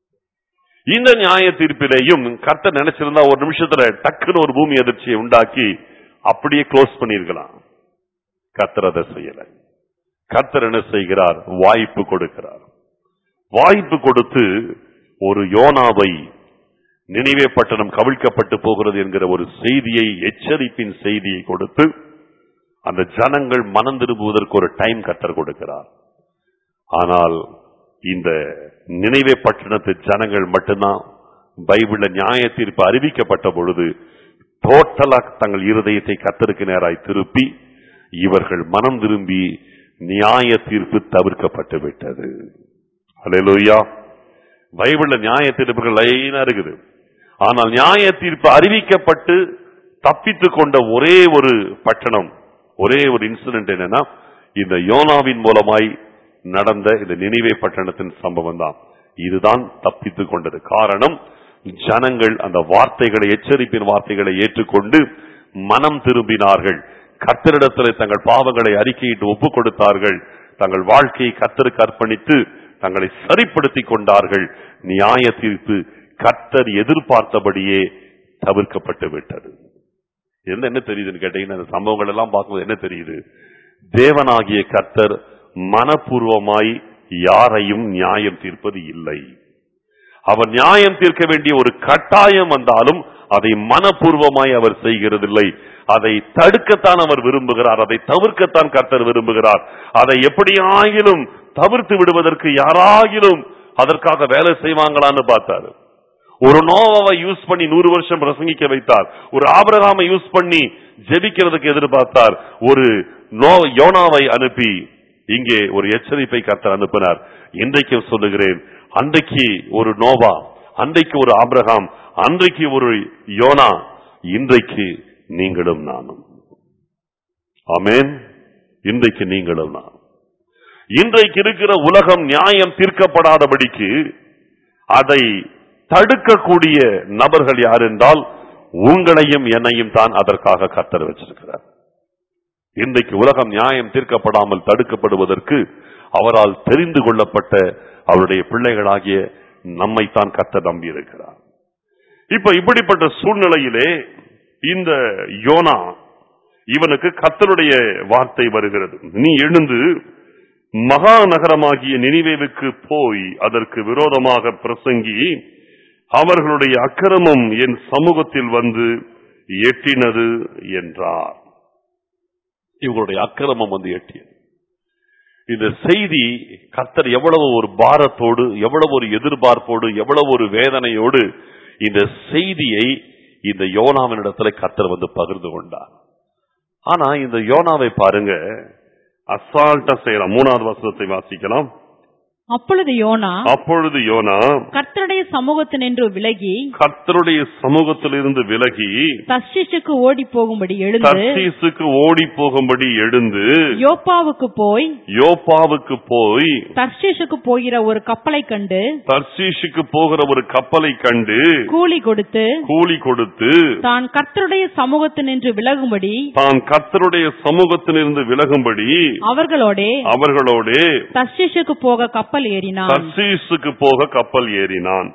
இந்த நியாய தீர்ப்பிலேயும் கர்த்தர் நினைச்சிருந்தா ஒரு நிமிஷத்துல டக்குன்னு ஒரு பூமி அதிர்ச்சியை உண்டாக்கி அப்படியே க்ளோஸ் பண்ணிருக்கலாம் கர்த்தர் அதை செய்யல கர்த்தர் என்ன செய்கிறார் வாய்ப்பு கொடுக்கிறார் வாய்ப்பு கொடுத்து ஒரு யோனாவை நினைவே பட்டணம் கவிழ்க்கப்பட்டு போகிறது என்கிற ஒரு செய்தியை எச்சரிப்பின் செய்தியை கொடுத்து அந்த ஜனங்கள் மனம் திரும்புவதற்கு ஒரு டைம் கத்தர் கொடுக்கிறார் ஆனால் இந்த நினைவே பட்டணத்து ஜனங்கள் மட்டும்தான் பைபிள்ல நியாய தீர்ப்பு அறிவிக்கப்பட்ட பொழுது டோட்டலா தங்கள் இருதயத்தை கத்தருக்கு நேராய் திருப்பி இவர்கள் மனம் திரும்பி நியாய தீர்ப்பு தவிர்க்கப்பட்டு விட்டது அல்லேலூயா பைபிள்ல நியாய தீர்ப்புகள் லைனா இருக்குது ஆனால் நியாய தீர்ப்பு அறிவிக்கப்பட்டு தப்பித்துக் கொண்ட ஒரே ஒரு பட்டணம் ஒரே ஒரு இன்சிடென்ட் என்னன்னா இந்த யோனாவின் மூலமாய் நடந்த இந்த நினைவே பட்டணத்தின் சம்பவம் தான் இதுதான் தப்பித்துக் கொண்டது காரணம் ஜனங்கள் அந்த வார்த்தைகளை எச்சரிப்பின் வார்த்தைகளை ஏற்றுக்கொண்டு மனம் திரும்பினார்கள் கத்தரிடத்தில் தங்கள் பாவங்களை அறிக்கையிட்டு ஒப்புக் கொடுத்தார்கள் தங்கள் வாழ்க்கையை கத்தருக்கு அர்ப்பணித்து தங்களை சரிப்படுத்திக் கொண்டார்கள் நியாய தீர்ப்பு கர்த்தர் எதிர்பார்த்தபடியே தவிர்க்கப்பட்டு விட்டது என்ன என்ன தெரியுதுன்னு கேட்டீங்கன்னா அந்த சம்பவங்கள் எல்லாம் பார்க்கும்போது என்ன தெரியுது தேவனாகிய கர்த்தர் மனப்பூர்வமாய் யாரையும் நியாயம் தீர்ப்பது இல்லை அவர் நியாயம் தீர்க்க வேண்டிய ஒரு கட்டாயம் வந்தாலும் அதை மனப்பூர்வமாய் அவர் செய்கிறதில்லை அதை தடுக்கத்தான் அவர் விரும்புகிறார் அதை தவிர்க்கத்தான் கர்த்தர் விரும்புகிறார் அதை எப்படியாகிலும் தவிர்த்து விடுவதற்கு யாராகிலும் அதற்காக வேலை செய்வாங்களான்னு பார்த்தாரு ஒரு நோவாவை யூஸ் பண்ணி நூறு வருஷம் பிரசங்கிக்க வைத்தார் ஒரு ஆபிரகாமை யூஸ் பண்ணி ஜெபிக்கிறதுக்கு எதிர்பார்த்தார் ஒரு நோ யோனாவை அனுப்பி இங்கே ஒரு எச்சரிப்பை கர்த்தர் அனுப்பினார் இன்றைக்கும் சொல்லுகிறேன் அன்றைக்கு ஒரு நோவா அன்றைக்கு ஒரு ஆபிரகாம் அன்றைக்கு ஒரு யோனா இன்றைக்கு நீங்களும் நானும் ஆமென் இன்றைக்கு நீங்களும் நானும் இன்றைக்கு இருக்கிற உலகம் நியாயம் தீர்க்கப்படாதபடிக்கு அதை தடுக்கக்கூடிய நபர்கள் யார் என்றால் உங்களையும் என்னையும் தான் அதற்காக கத்தர் வச்சிருக்கிறார் இன்றைக்கு உலகம் நியாயம் தீர்க்கப்படாமல் தடுக்கப்படுவதற்கு அவரால் தெரிந்து கொள்ளப்பட்ட அவருடைய பிள்ளைகளாகிய நம்மைத்தான் கத்தர் நம்பியிருக்கிறார் இப்ப இப்படிப்பட்ட சூழ்நிலையிலே இந்த யோனா இவனுக்கு கத்தருடைய வார்த்தை வருகிறது நீ எழுந்து மகா நகரமாகிய நினிவேவுக்கு போய் அதற்கு விரோதமாக பிரசங்கி அவர்களுடைய அக்கிரமம் என் சமூகத்தில் வந்து எட்டினது என்றார் இவங்களுடைய அக்கிரமம் வந்து எட்டியது இந்த செய்தி கர்த்தர் எவ்வளவு ஒரு பாரத்தோடு எவ்வளவு ஒரு எதிர்பார்ப்போடு எவ்வளவு ஒரு வேதனையோடு இந்த செய்தியை இந்த யோனாவினிடத்துல கர்த்தர் வந்து பகிர்ந்து கொண்டார் ஆனா இந்த யோனாவை பாருங்க அசால்ட்டா செய்யலாம் மூணாவது வசனத்தை வாசிக்கலாம் அப்பொழுது யோனா அப்பொழுது யோனா கர்த்தருடைய சமூகத்தினின்று விலகி கர்த்தருடைய சமூகத்திலிருந்து விலகி தர்ஷிஷுக்கு ஓடி போகும்படி எழுந்து தர்சீசுக்கு ஓடி போகும்படி எழுந்து யோப்பாவுக்கு போய் யோப்பாவுக்கு போய் தர்ஷிஷுக்கு போகிற ஒரு கப்பலை கண்டு தர்சீஷுக்கு போகிற ஒரு கப்பலை கண்டு கூலி கொடுத்து கூலி கொடுத்து தான் கர்த்தருடைய சமூகத்தினின்று விலகும்படி தான் கர்த்தருடைய சமூகத்திலிருந்து விலகும்படி அவர்களோடே அவர்களோடு தர்ஷிஷுக்கு போக கப்பல் ஏறினான் தர்சீசுக்கு போக கப்பல் ஏறினான்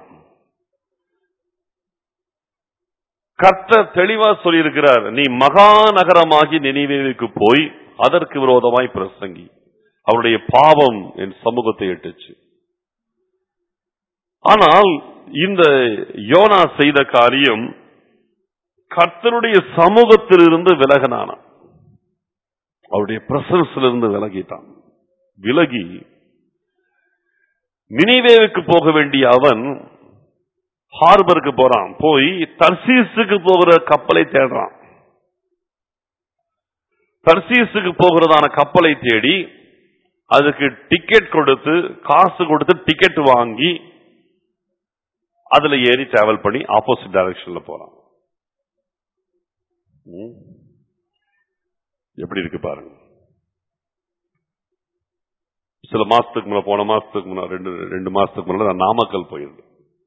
கர்த்தர் தெளிவா சொல்லியிருக்கிறார் நீ மகா நகரமாகி நினைவேவுக்கு போய் அதற்கு விரோதமாய் பிரசங்கி அவருடைய பாவம் என் சமூகத்தை எட்டுச்சு ஆனால் இந்த யோனா செய்த காரியம் கர்த்தருடைய சமூகத்திலிருந்து விலகினான அவருடைய பிரசன்ஸிலிருந்து விலகிட்டான் விலகி நினைவேவுக்கு போக வேண்டிய அவன் ஹார்பருக்கு போறான் போய் தர்சீஸுக்கு போகிற கப்பலை தேடுறான் தர்சீஸுக்கு போகிறதான கப்பலை தேடி அதுக்கு டிக்கெட் கொடுத்து காசு கொடுத்து டிக்கெட் வாங்கி அதுல ஏறி டிராவல் பண்ணி ஆப்போசிட் டைரக்ஷன்ல போறான் ம். எப்படி இருக்கு பாருங்க சில மாசத்துக்கு முன்ன போன மாசத்துக்கு முன்ன ரெண்டு ரெண்டு மாசத்துக்கு முன்னாடி நான் நாமக்கல் போயிருந்தேன்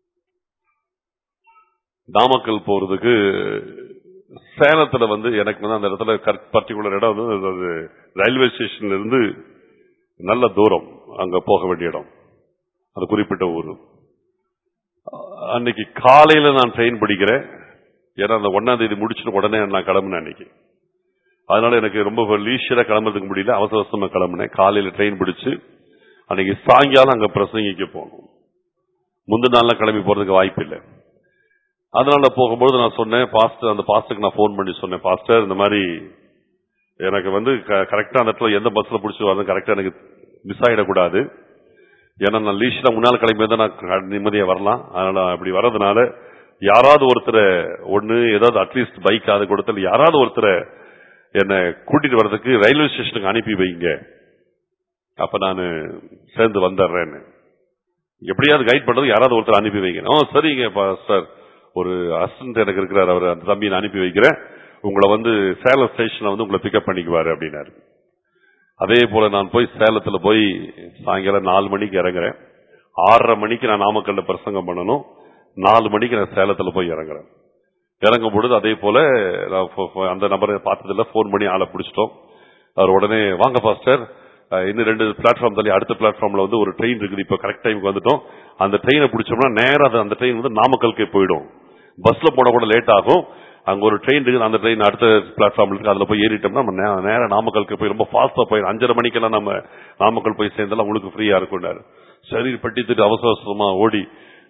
நாமக்கல் போறதுக்கு சேலத்துல வந்து எனக்கு வந்து அந்த இடத்துல பர்டிகுலர் இடம் வந்து அது ரயில்வே ஸ்டேஷன்ல இருந்து நல்ல தூரம் அங்க போக வேண்டிய இடம் அது குறிப்பிட்ட ஊர் அன்னைக்கு காலையில நான் ட்ரெயின் பிடிக்கிறேன் ஏன்னா அந்த ஒன்னாம் தேதி முடிச்சுட்டு உடனே நான் கிளம்புனேன் அன்னைக்கு அதனால எனக்கு ரொம்ப லீஷரா கிளம்புறதுக்கு முடியல அவசர அவசரமா கிளம்புனேன் காலையில ட்ரெயின் பிடிச்சு அன்னைக்கு சாயங்காலம் அங்க பிரசங்கிக்க போகணும் முந்தின நாள்லாம் கிளம்பி போறதுக்கு வாய்ப்பு இல்லை அதனால போகும்போது நான் சொன்னேன் பாஸ்டர் அந்த பாஸ்டருக்கு நான் ஃபோன் பண்ணி சொன்னேன் பாஸ்டர் இந்த மாதிரி எனக்கு வந்து கரெக்டா அந்த இடத்துல எந்த பஸ்ல பிடிச்சி வரணும் கரெக்டா எனக்கு மிஸ் ஆயிடக்கூடாது ஏன்னா நான் லீஷ்ல முன்னால் கிளம்பி வந்தா நான் நிம்மதியா வரலாம் அதனால அப்படி வர்றதுனால யாராவது ஒருத்தரை ஒண்ணு ஏதாவது அட்லீஸ்ட் பைக் அது கொடுத்தல யாராவது ஒருத்தரை என்னை கூட்டிட்டு வர்றதுக்கு ரயில்வே ஸ்டேஷனுக்கு அனுப்பி வைங்க அப்ப நான் சேர்ந்து வந்துடுறேன்னு எப்படியாவது கைட் பண்றது யாராவது ஒருத்தர் அனுப்பி வைங்க ஓ சரிங்க சார் ஒரு அசிஸ்டன்ட் எனக்கு இருக்கிறார் அவர் அந்த தம்பியை நான் அனுப்பி வைக்கிறேன் உங்களை வந்து சேலம் ஸ்டேஷன்ல வந்து உங்களை பிக்கப் பண்ணிக்குவாரு அப்படின்னாரு அதே போல நான் போய் சேலத்துல போய் சாயங்காலம் நாலு மணிக்கு இறங்குறேன் ஆறரை மணிக்கு நான் நாமக்கல்ல பிரசங்கம் பண்ணணும் நாலு மணிக்கு நான் சேலத்துல போய் இறங்குறேன் இறங்கும் பொழுது அதே போல நான் ஃபோ- ஃபோ- அந்த நம்பரை பார்த்ததில்ல ஃபோன் பண்ணி ஆளை பிடிச்சிட்டோம் அவர் உடனே வாங்க பாஸ்டர் அஹ், இன்னும் ரெண்டு பிளாட்ஃபார்ம் தள்ளி அடுத்த பிளாட்ஃபார்ம்ல வந்து ஒரு ட்ரெயின் இருக்குது இப்ப கரெக்ட் டைமுக்கு வந்துட்டோம் அந்த ட்ரெயினை பிடிச்சோம்னா நேரா அது- அந்த ட்ரெயின் வந்து நாமக்கலுக்கே போயிடும் பஸ்ல போன கூட லேட் ஆகும் அங்க ஒரு ட்ரெயின் இருக்குது அந்த ட்ரெயின் அடுத்த பிளாட்ஃபார்ம்ல இருக்கு அதுல போய் ஏறிட்டோம்னா நம்ம நே- நேரா நாமக்கலுக்கு போய் ரொம்ப ஃபாஸ்டா போயிடும் அஞ்சரை மணிக்கெல்லாம் நம்ம நாமக்கல் போய் சேர்ந்தாலும் உங்களுக்கு ஃப்ரீயா இருக்கும்னாரு சரி பட்டித்துட்டு அவசர அவசரமா ஓடி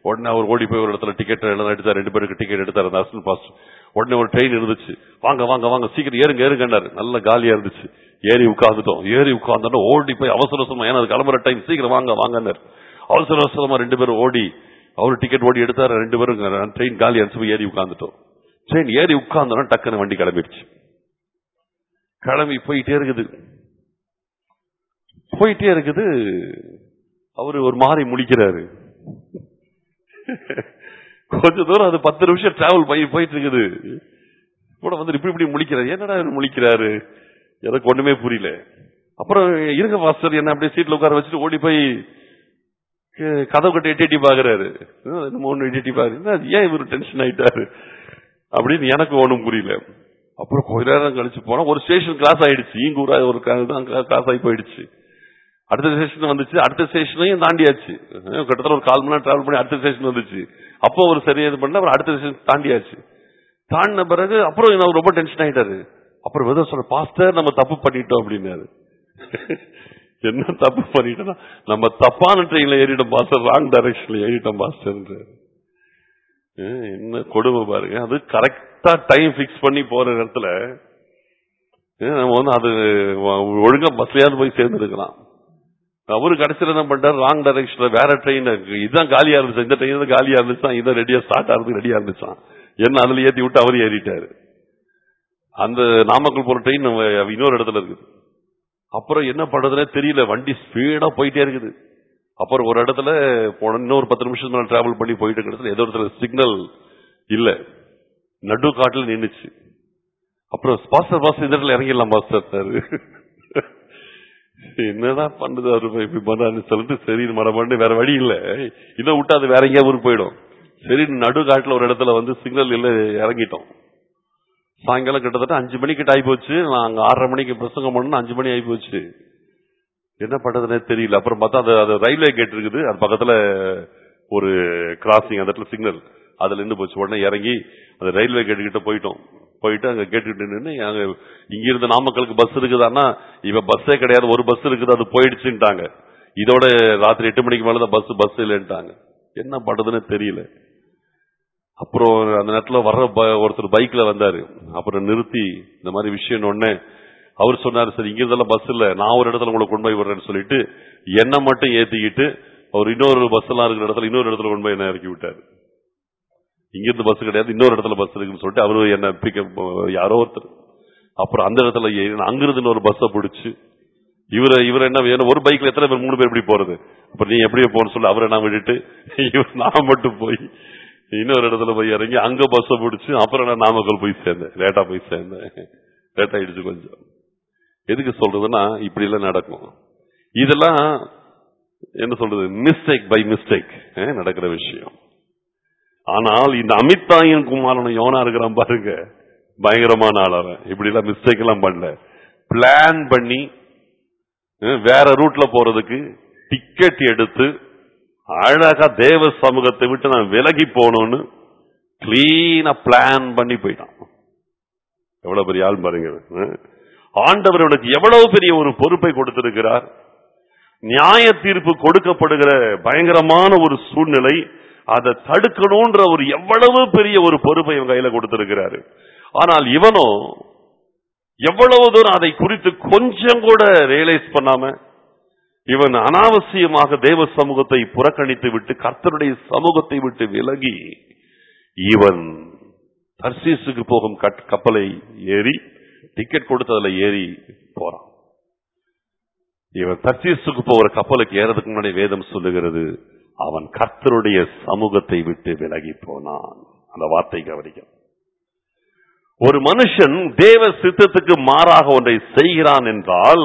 உடனே அவர் ஓடி போய் ஒரு இடத்துல டிக்கெட் எல்லாம் எடுத்தார் ரெண்டு பேருக்கு டிக்கெட் எடுத்தார் அந்த அசன் பாஸ் உடனே ஒரு ட்ரெயின் இருந்துச்சு வாங்க வாங்க வாங்க சீக்கிரம் ஏறுங்க ஏறுங்கன்னாரு நல்ல காலியா இருந்துச்சு ஏறி உட்கார்ந்துட்டோம் ஏறி உட்கார்ந்தோம் ஓடி போய் அவசர அவசரமா ஏன்னா அது கிளம்புற டைம் சீக்கிரம் வாங்க வாங்கன்னாரு அவசர அவசரமா ரெண்டு பேரும் ஓடி அவர் டிக்கெட் ஓடி எடுத்தாரு ரெண்டு பேரும் ட்ரெயின் காலி அடிச்சு போய் ஏறி உட்கார்ந்துட்டோம் ட்ரெயின் ஏறி உட்கார்ந்தோம் டக்குன்னு வண்டி கிளம்பிடுச்சு கிளம்பி போயிட்டே இருக்குது போயிட்டே இருக்குது அவரு ஒரு மாதிரி முழிக்கிறாரு கொஞ்ச தூரம் அது பத்து நிமிஷம் டிராவல் பண்ணி போயிட்டு இருக்குது கூட வந்து இப்படி இப்படி முழிக்கிறாரு என்னடா இவரு முழிக்கிறாரு எனக்கு ஒண்ணுமே புரியல அப்புறம் இருங்க மாஸ்டர் என்ன அப்படியே சீட்ல உட்கார வச்சுட்டு ஓடி போய் க- கதவு கட்டி எட்டி எட்டி பாக்குறாரு என்னமோ ஒண்ணு எட்டி எட்டி பாக்குறாரு என்ன, ஏன் இவரு டென்ஷன் ஆயிட்டாரு அப்படின்னு எனக்கு ஒண்ணும் புரியல அப்புறம் கொஞ்ச நேரம் கழிச்சு போனா ஒரு ஸ்டேஷன் கிளாஸ் ஆயிடுச்சு ஈங்கூரா ஒரு கிளாஸ் ஆகி போயிடுச்சு அடுத்த ஸ்டேஷன் வந்துச்சு அடுத்த ஸ்டேஷனையும் தாண்டியாச்சு அஹ் கிட்டத்தட்ட ஒரு கால் மணி நேரம் டிராவல் பண்ணி அடுத்த ஸ்டேஷன் வந்துச்சு அப்போ ஒரு சரியா இது பண்ண அப்புறம் அடுத்த ஸ்டேஷன் தாண்டியாச்சு தாண்டின பிறகு அப்புறம் நான் ரொம்ப டென்ஷன் ஆயிட்டாரு அப்புறம் வித சொல்ற பாஸ்டர் நம்ம தப்பு பண்ணிட்டோம் அப்படின்னாரு என்ன தப்பு பண்ணிட்டோம்னா நம்ம தப்பான ட்ரெயின்ல ஏறிட்டோம் பாஸ்டர் ராங் டைரக்ஷன்ல ஏறிட்டோம் பாஸ்டர்ன்றாரு அஹ் என்ன கொடுமை பாருங்க அது கரெக்டா டைம் பிக்ஸ் பண்ணி போற இடத்துல அஹ் நம்ம வந்து அது ஒ- ஒழுங்கா பஸ்லயாவது போய் சேர்ந்துருக்கலாம் அவரு கடைசியில என்ன பண்ணிட்டாரு ராங் டைரக்ஷன்ல வேற ட்ரெயின் இதுதான் காலியா இருந்துச்சு இந்த ட்ரெயின் தான் காலியா இருந்துச்சான் இதான் ரெடியா ஸ்டார்ட் ஆகிறதுக்கு ரெடியா இருந்துச்சான் என்ன அதுல ஏத்தி விட்டு அவர் ஏறிட்டாரு அந்த நாமக்கல் போற ட்ரெயின் இன்னொரு இடத்துல இருக்குது அப்புறம் என்ன பண்றதுனே தெரியல வண்டி ஸ்பீடா போயிட்டே இருக்குது அப்புறம் ஒரு இடத்துல போன இன்னொரு பத்து நிமிஷம் மேல டிராவல் பண்ணி போயிட்டு இருக்க இடத்துல ஏதோ இடத்துல சிக்னல் இல்ல நடு காட்டுல நின்னுச்சு அப்புறம் பாஸ்டர் பாஸ்டர் இந்த இடத்துல இறங்கிடலாம் பாஸ்டர் என்னதான் பண்ணுது அவரு போய் இப்படி பண்றாருன்னு சொல்லிட்டு சரி மரபண்டு வேற வழி இல்ல இன்னும் விட்டா அது வேற எங்கேயா ஊருக்கு போயிடும் சரி நடு காட்டுல ஒரு இடத்துல வந்து சிக்னல் இல்ல இறங்கிட்டோம் சாயங்காலம் கிட்டத்தட்ட அஞ்சு மணி கிட்ட ஆகி போச்சு நாங்க ஆறரை மணிக்கு பிரசங்கம் பண்ணணும் அஞ்சு மணி ஆகி போச்சு என்ன பண்றதுனே தெரியல அப்புறம் பார்த்தா அது அது ரயில்வே கேட் இருக்குது அது பக்கத்துல ஒரு கிராசிங் அந்த இடத்துல சிக்னல் அதுல இருந்து போச்சு உடனே இறங்கி அந்த ரயில்வே கேட் கிட்ட போயிட்டோம் போயிட்டு அங்க கேட்டுட்டு நின்று அங்க இங்க இருந்து நாமக்கலுக்கு பஸ் இருக்குதான்னா இவ பஸ்ஸே கிடையாது ஒரு பஸ் இருக்குது அது போயிடுச்சுட்டாங்க இதோட ராத்திரி எட்டு மணிக்கு மேலதான் பஸ் பஸ் இல்லைன்ட்டாங்க என்ன பண்றதுன்னு தெரியல அப்புறம் அந்த நேரத்துல வர்ற ப- ஒருத்தர் பைக்ல வந்தாரு அப்புறம் நிறுத்தி இந்த மாதிரி விஷயம் ஒண்ணே அவர் சொன்னாரு சரி இங்க இருந்தெல்லாம் பஸ் இல்ல நான் ஒரு இடத்துல உங்களை கொண்டு போய் விடுறேன்னு சொல்லிட்டு என்ன மட்டும் ஏத்திக்கிட்டு அவர் இன்னொரு பஸ் எல்லாம் இருக்கிற இடத்துல இன்னொரு இடத்துல கொண்டு போய் என்ன இறக்கி விட்டாரு இங்க இருந்து பஸ் கிடையாது இன்னொரு இடத்துல பஸ் இருக்குன்னு சொல்லிட்டு அவரு என்ன பிக்கப் யாரோ ஒருத்தர் அப்புறம் அந்த இடத்துல ஏறி நான் அங்கிருந்து இன்னொரு பஸ்ஸை பிடிச்சு இவரை இவர் என்ன வேணும் ஒரு பைக்ல எத்தனை பேர் மூணு பேர் எப்படி போறது அப்புறம் நீ எப்படி போன்னு சொல்லி அவரை நான் விட்டுட்டு இவர் நான் மட்டும் போய் இன்னொரு இடத்துல போய் இறங்கி அங்க பஸ்ஸை பிடிச்சு அப்புறம் நான் நாமக்கல் போய் சேர்ந்தேன் லேட்டா போய் சேர்ந்தேன் லேட் ஆயிடுச்சு கொஞ்சம் எதுக்கு சொல்றதுன்னா இப்படி எல்லாம் நடக்கும் இதெல்லாம் என்ன சொல்றது மிஸ்டேக் பை மிஸ்டேக் நடக்கிற விஷயம் ஆனால் இந்த அமித்தாயின் குமாரன் யோனா இருக்கிறான் பாருங்க பயங்கரமான ஆள் அவன் இப்படி எல்லாம் மிஸ்டேக் எல்லாம் பண்ணல பிளான் பண்ணி அஹ், வேற ரூட்ல போறதுக்கு டிக்கெட் எடுத்து அழகா தேவ சமூகத்தை விட்டு நான் விலகி போகணும்னு கிளீனா பிளான் பண்ணி போயிட்டான் எவ்வளவு பெரிய ஆள் பாருங்க அஹ். ஆண்டவர் உனக்கு எவ்வளவு பெரிய ஒரு பொறுப்பை கொடுத்திருக்கிறார் நியாய தீர்ப்பு கொடுக்கப்படுகிற பயங்கரமான ஒரு சூழ்நிலை அதை தடுக்கணும்ன்ற ஒரு எவ்வளவு பெரிய ஒரு பொறுப்பை இவன் கையில கொடுத்திருக்கிறாரு ஆனால் இவனோ எவ்வளவு தூரம் அதை குறித்து கொஞ்சம் கூட ரியலைஸ் பண்ணாம இவன் அனாவசியமாக தேவ சமூகத்தை புறக்கணித்து விட்டு கர்த்தருடைய சமூகத்தை விட்டு விலகி இவன் தர்சீசுக்கு போகும் கட்- கப்பலை ஏறி டிக்கெட் கொடுத்து அதுல ஏறி போறான் இவன் தர்சீசுக்கு போகிற கப்பலுக்கு ஏறதுக்கு முன்னாடி வேதம் சொல்லுகிறது அவன் கர்த்தருடைய சமூகத்தை விட்டு விலகி போனான் அந்த வார்த்தை கவனிக்கும் ஒரு மனுஷன் தேவ சித்தத்துக்கு மாறாக ஒன்றை செய்கிறான் என்றால்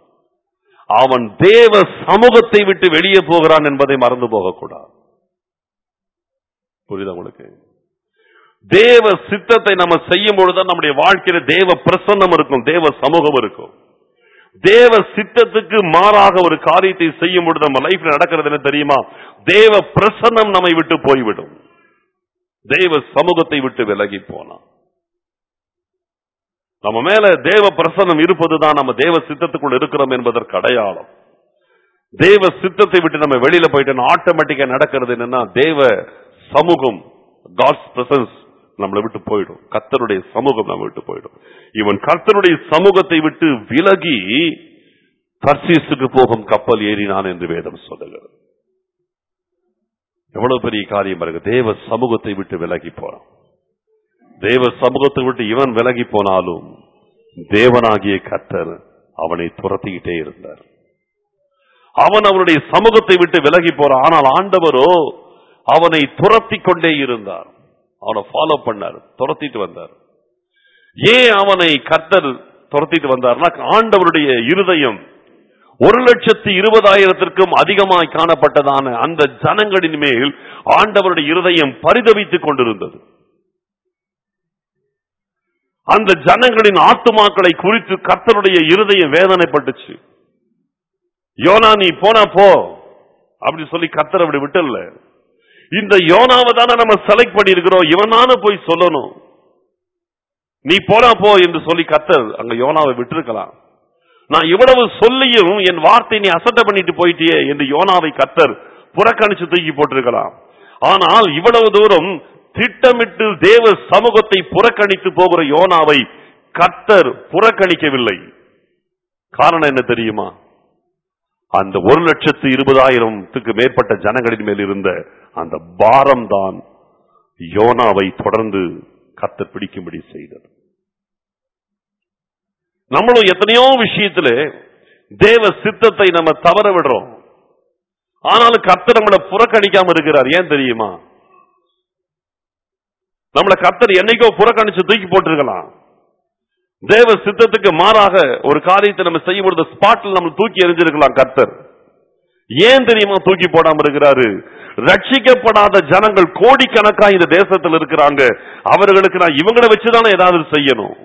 அவன் தேவ சமூகத்தை விட்டு வெளியே போகிறான் என்பதை மறந்து போகக்கூடாது புரியுதா உங்களுக்கு தேவ சித்தத்தை நம்ம செய்யும் பொழுதுதான் நம்முடைய வாழ்க்கையில தேவ பிரசன்னம் இருக்கும் தேவ சமூகம் இருக்கும் தேவ சித்தத்துக்கு மாறாக ஒரு காரியத்தை செய்யும் பொழுது நம்ம லைஃப்ல நடக்கிறது என்ன தெரியுமா தேவ பிரசன்னம் நம்மை விட்டு போய்விடும் தேவ சமூகத்தை விட்டு விலகி போனா நம்ம மேல தேவ பிரசன்னம் இருப்பதுதான் நம்ம தேவ சித்தத்துக்குள் இருக்கிறோம் என்பதற்கு அடையாளம் தேவ சித்தத்தை விட்டு நம்ம வெளியில போயிட்டோம் ஆட்டோமேட்டிக்கா நடக்கிறது என்னன்னா தேவ சமூகம் காட்ஸ் பிரசன்ஸ் நம்மளை விட்டு போயிடும் கர்த்தருடைய சமூகம் நம்ம விட்டு போயிடும் இவன் கர்த்தருடைய சமூகத்தை விட்டு விலகி தர்சீசுக்கு போகும் கப்பல் ஏறினான் என்று வேதம் சொல்லுகிறது எவ்வளவு பெரிய காரியம் பாருங்க தேவ சமூகத்தை விட்டு விலகி போறான் தேவ சமூகத்தை விட்டு இவன் விலகி போனாலும் தேவனாகிய கர்த்தர் அவனை துரத்திக்கிட்டே இருந்தார் அவன் அவனுடைய சமூகத்தை விட்டு விலகி போறான் ஆனால் ஆண்டவரோ அவனை துரத்தி கொண்டே இருந்தார் அவனை ஃபாலோ பண்ணார் துரத்திட்டு வந்தார் ஏன் அவனை கர்த்தர் துரத்திட்டு வந்தார்னா ஆண்டவருடைய இருதயம் ஒரு லட்சத்தி இருபதாயிரத்திற்கும் அதிகமாய் காணப்பட்டதான அந்த ஜனங்களின் மேல் ஆண்டவருடைய இருதயம் பரிதவித்துக் கொண்டிருந்தது அந்த ஜனங்களின் ஆத்துமாக்களை குறித்து கர்த்தருடைய இருதயம் வேதனைப்பட்டுச்சு யோனா நீ போனா போ அப்படி சொல்லி கர்த்தர் அப்படி விட்டல இந்த யோனாவை தானே நம்ம செலக்ட் பண்ணியிருக்கிறோம் இவனான போய் சொல்லணும் நீ போனா போ என்று சொல்லி கர்த்தர் அங்க யோனாவை விட்டிருக்கலாம் நான் இவ்வளவு சொல்லியும் என் வார்த்தை நீ அசட்டை பண்ணிட்டு போயிட்டியே என்று யோனாவை கர்த்தர் புறக்கணிச்சு தூக்கி போட்டிருக்கலாம் ஆனால் இவ்வளவு தூரம் திட்டமிட்டு தேவ சமூகத்தை புறக்கணித்து போகிற யோனாவை கர்த்தர் புறக்கணிக்கவில்லை காரணம் என்ன தெரியுமா அந்த ஒரு லட்சத்து இருபதாயிரத்துக்கு மேற்பட்ட ஜனங்களின் மேல் இருந்த அந்த பாரம் தான் யோனாவை தொடர்ந்து கர்த்தர் பிடிக்கும்படி செய்தது நம்மளும் எத்தனையோ விஷயத்துல தேவ சித்தத்தை நம்ம தவற விடுறோம் ஆனாலும் கர்த்தர் நம்மளை புறக்கணிக்காம இருக்கிறார் ஏன் தெரியுமா நம்மளை கர்த்தர் என்னைக்கோ புறக்கணிச்சு தூக்கி போட்டிருக்கலாம் தேவ சித்தத்துக்கு மாறாக ஒரு காரியத்தை நம்ம செய்யும் பொழுது ஸ்பாட்டில் நம்ம தூக்கி எறிஞ்சிருக்கலாம் கர்த்தர் ஏன் தெரியுமா தூக்கி போடாம இருக்கிறாரு ரட்சிக்கப்படாத ஜனங்கள் கோடிக்கணக்கா இந்த தேசத்தில் இருக்கிறாங்க அவர்களுக்கு நான் இவங்களை வச்சுதானே ஏதாவது செய்யணும்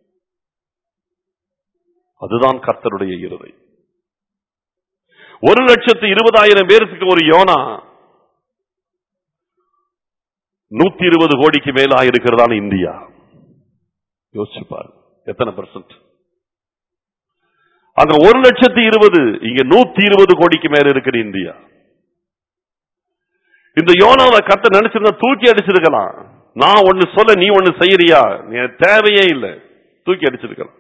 அதுதான் கர்த்தருடைய இருதை ஒரு லட்சத்து இருபதாயிரம் பேருக்கு ஒரு யோனா நூத்தி இருபது கோடிக்கு மேலா இருக்கிறதான இந்தியா யோசிச்சு பாரு எத்தனை பர்சன்ட் அங்க ஒரு லட்சத்தி இருபது இங்க நூத்தி இருபது கோடிக்கு மேல இருக்கிற இந்தியா இந்த யோனாவை கத்த நினைச்சிருந்தா தூக்கி அடிச்சிருக்கலாம் நான் ஒண்ணு சொல்ல நீ ஒண்ணு செய்யறியா நீ தேவையே இல்லை தூக்கி அடிச்சிருக்கலாம்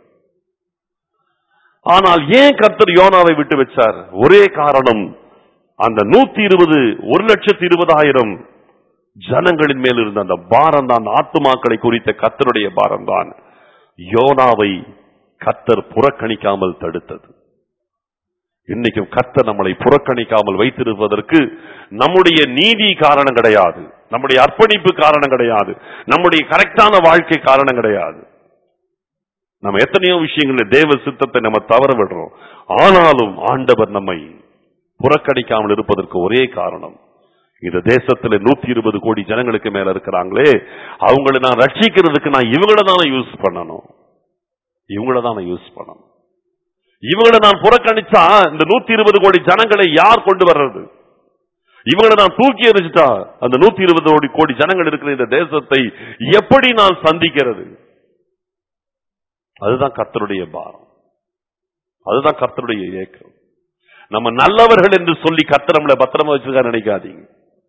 ஆனால் ஏன் கர்த்தர் யோனாவை விட்டு வச்சார் ஒரே காரணம் அந்த நூத்தி இருபது ஒரு லட்சத்தி இருபதாயிரம் ஜனங்களின் மேல் இருந்த அந்த பாரம் தான் ஆத்துமாக்களை குறித்த கர்த்தருடைய பாரம் தான் யோனாவை கர்த்தர் புறக்கணிக்காமல் தடுத்தது இன்னைக்கும் கர்த்தர் நம்மளை புறக்கணிக்காமல் வைத்திருப்பதற்கு நம்முடைய நீதி காரணம் கிடையாது நம்முடைய அர்ப்பணிப்பு காரணம் கிடையாது நம்முடைய கரெக்டான வாழ்க்கை காரணம் கிடையாது நம்ம எத்தனையோ விஷயங்கள தேவ சித்தத்தை நம்ம தவற விடுறோம் ஆனாலும் ஆண்டவர் நம்மை புறக்கணிக்காமல் இருப்பதற்கு ஒரே காரணம் இந்த தேசத்துல நூத்தி இருபது கோடி ஜனங்களுக்கு மேல இருக்கிறாங்களே அவங்களை நான் ரட்சிக்கிறதுக்கு நான் இவங்கள தானே யூஸ் பண்ணணும் இவங்கள தானே யூஸ் பண்ணணும் இவங்களை நான் புறக்கணிச்சா இந்த நூத்தி இருபது கோடி ஜனங்களை யார் கொண்டு வர்றது இவங்களை நான் தூக்கி எறிஞ்சிட்டா அந்த நூத்தி இருபது கோடி கோடி ஜனங்கள் இருக்கிற இந்த தேசத்தை எப்படி நான் சந்திக்கிறது அதுதான் கர்த்தருடைய பாரம் அதுதான் கர்த்தருடைய ஏக்கம் நம்ம நல்லவர்கள் என்று சொல்லி கர்த்தர் நம்மளை பத்திரமா வச்சிருக்க நினைக்காதீங்க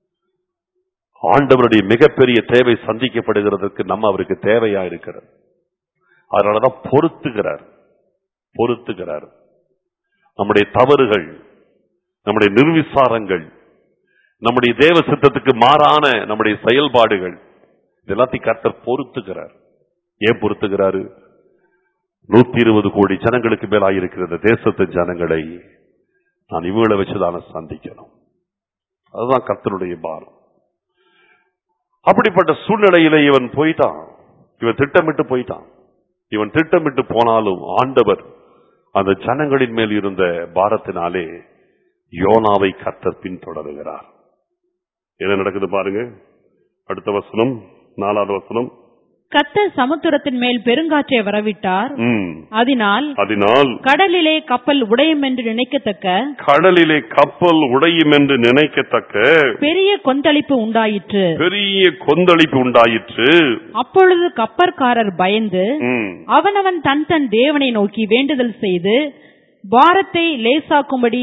ஆண்டவருடைய மிகப்பெரிய தேவை சந்திக்கப்படுகிறதுக்கு நம்ம அவருக்கு தேவையா இருக்கிறது அதனாலதான் பொருத்துகிறார் பொருத்துகிறார் நம்முடைய தவறுகள் நம்முடைய நிர்விசாரங்கள் நம்முடைய தேவ சித்தத்துக்கு மாறான நம்முடைய செயல்பாடுகள் இதெல்லாத்தையும் கர்த்தர் பொருத்துகிறார் ஏன் பொருத்துகிறாரு நூத்தி இருபது கோடி ஜனங்களுக்கு மேலாயிருக்கிற இந்த தேசத்து ஜனங்களை நான் இவங்களை வச்சுதான சந்திக்கணும் அதுதான் கர்த்தருடைய பாரம் அப்படிப்பட்ட சூழ்நிலையில இவன் போயிட்டான் இவன் திட்டமிட்டு போயிட்டான் இவன் திட்டமிட்டு போனாலும் ஆண்டவர் அந்த ஜனங்களின் மேல் இருந்த பாரத்தினாலே யோனாவை கர்த்தர் பின்தொடருகிறார் என்ன நடக்குது பாருங்க அடுத்த வசனம் நாலாவது வசனம் கத்தர் சமுத்திரத்தின் மேல் பெருங்காற்றை வரவிட்டார் ம். அதனால் அதனால் கடலிலே கப்பல் உடையும் என்று நினைக்கத்தக்க கடலிலே கப்பல் உடையும் என்று நினைக்கத்தக்க பெரிய கொந்தளிப்பு உண்டாயிற்று பெரிய கொந்தளிப்பு உண்டாயிற்று அப்பொழுது கப்பற்காரர் பயந்து ம். அவனவன் தன் தன் தேவனை நோக்கி வேண்டுதல் செய்து பாரத்தை லேசாக்கும்படி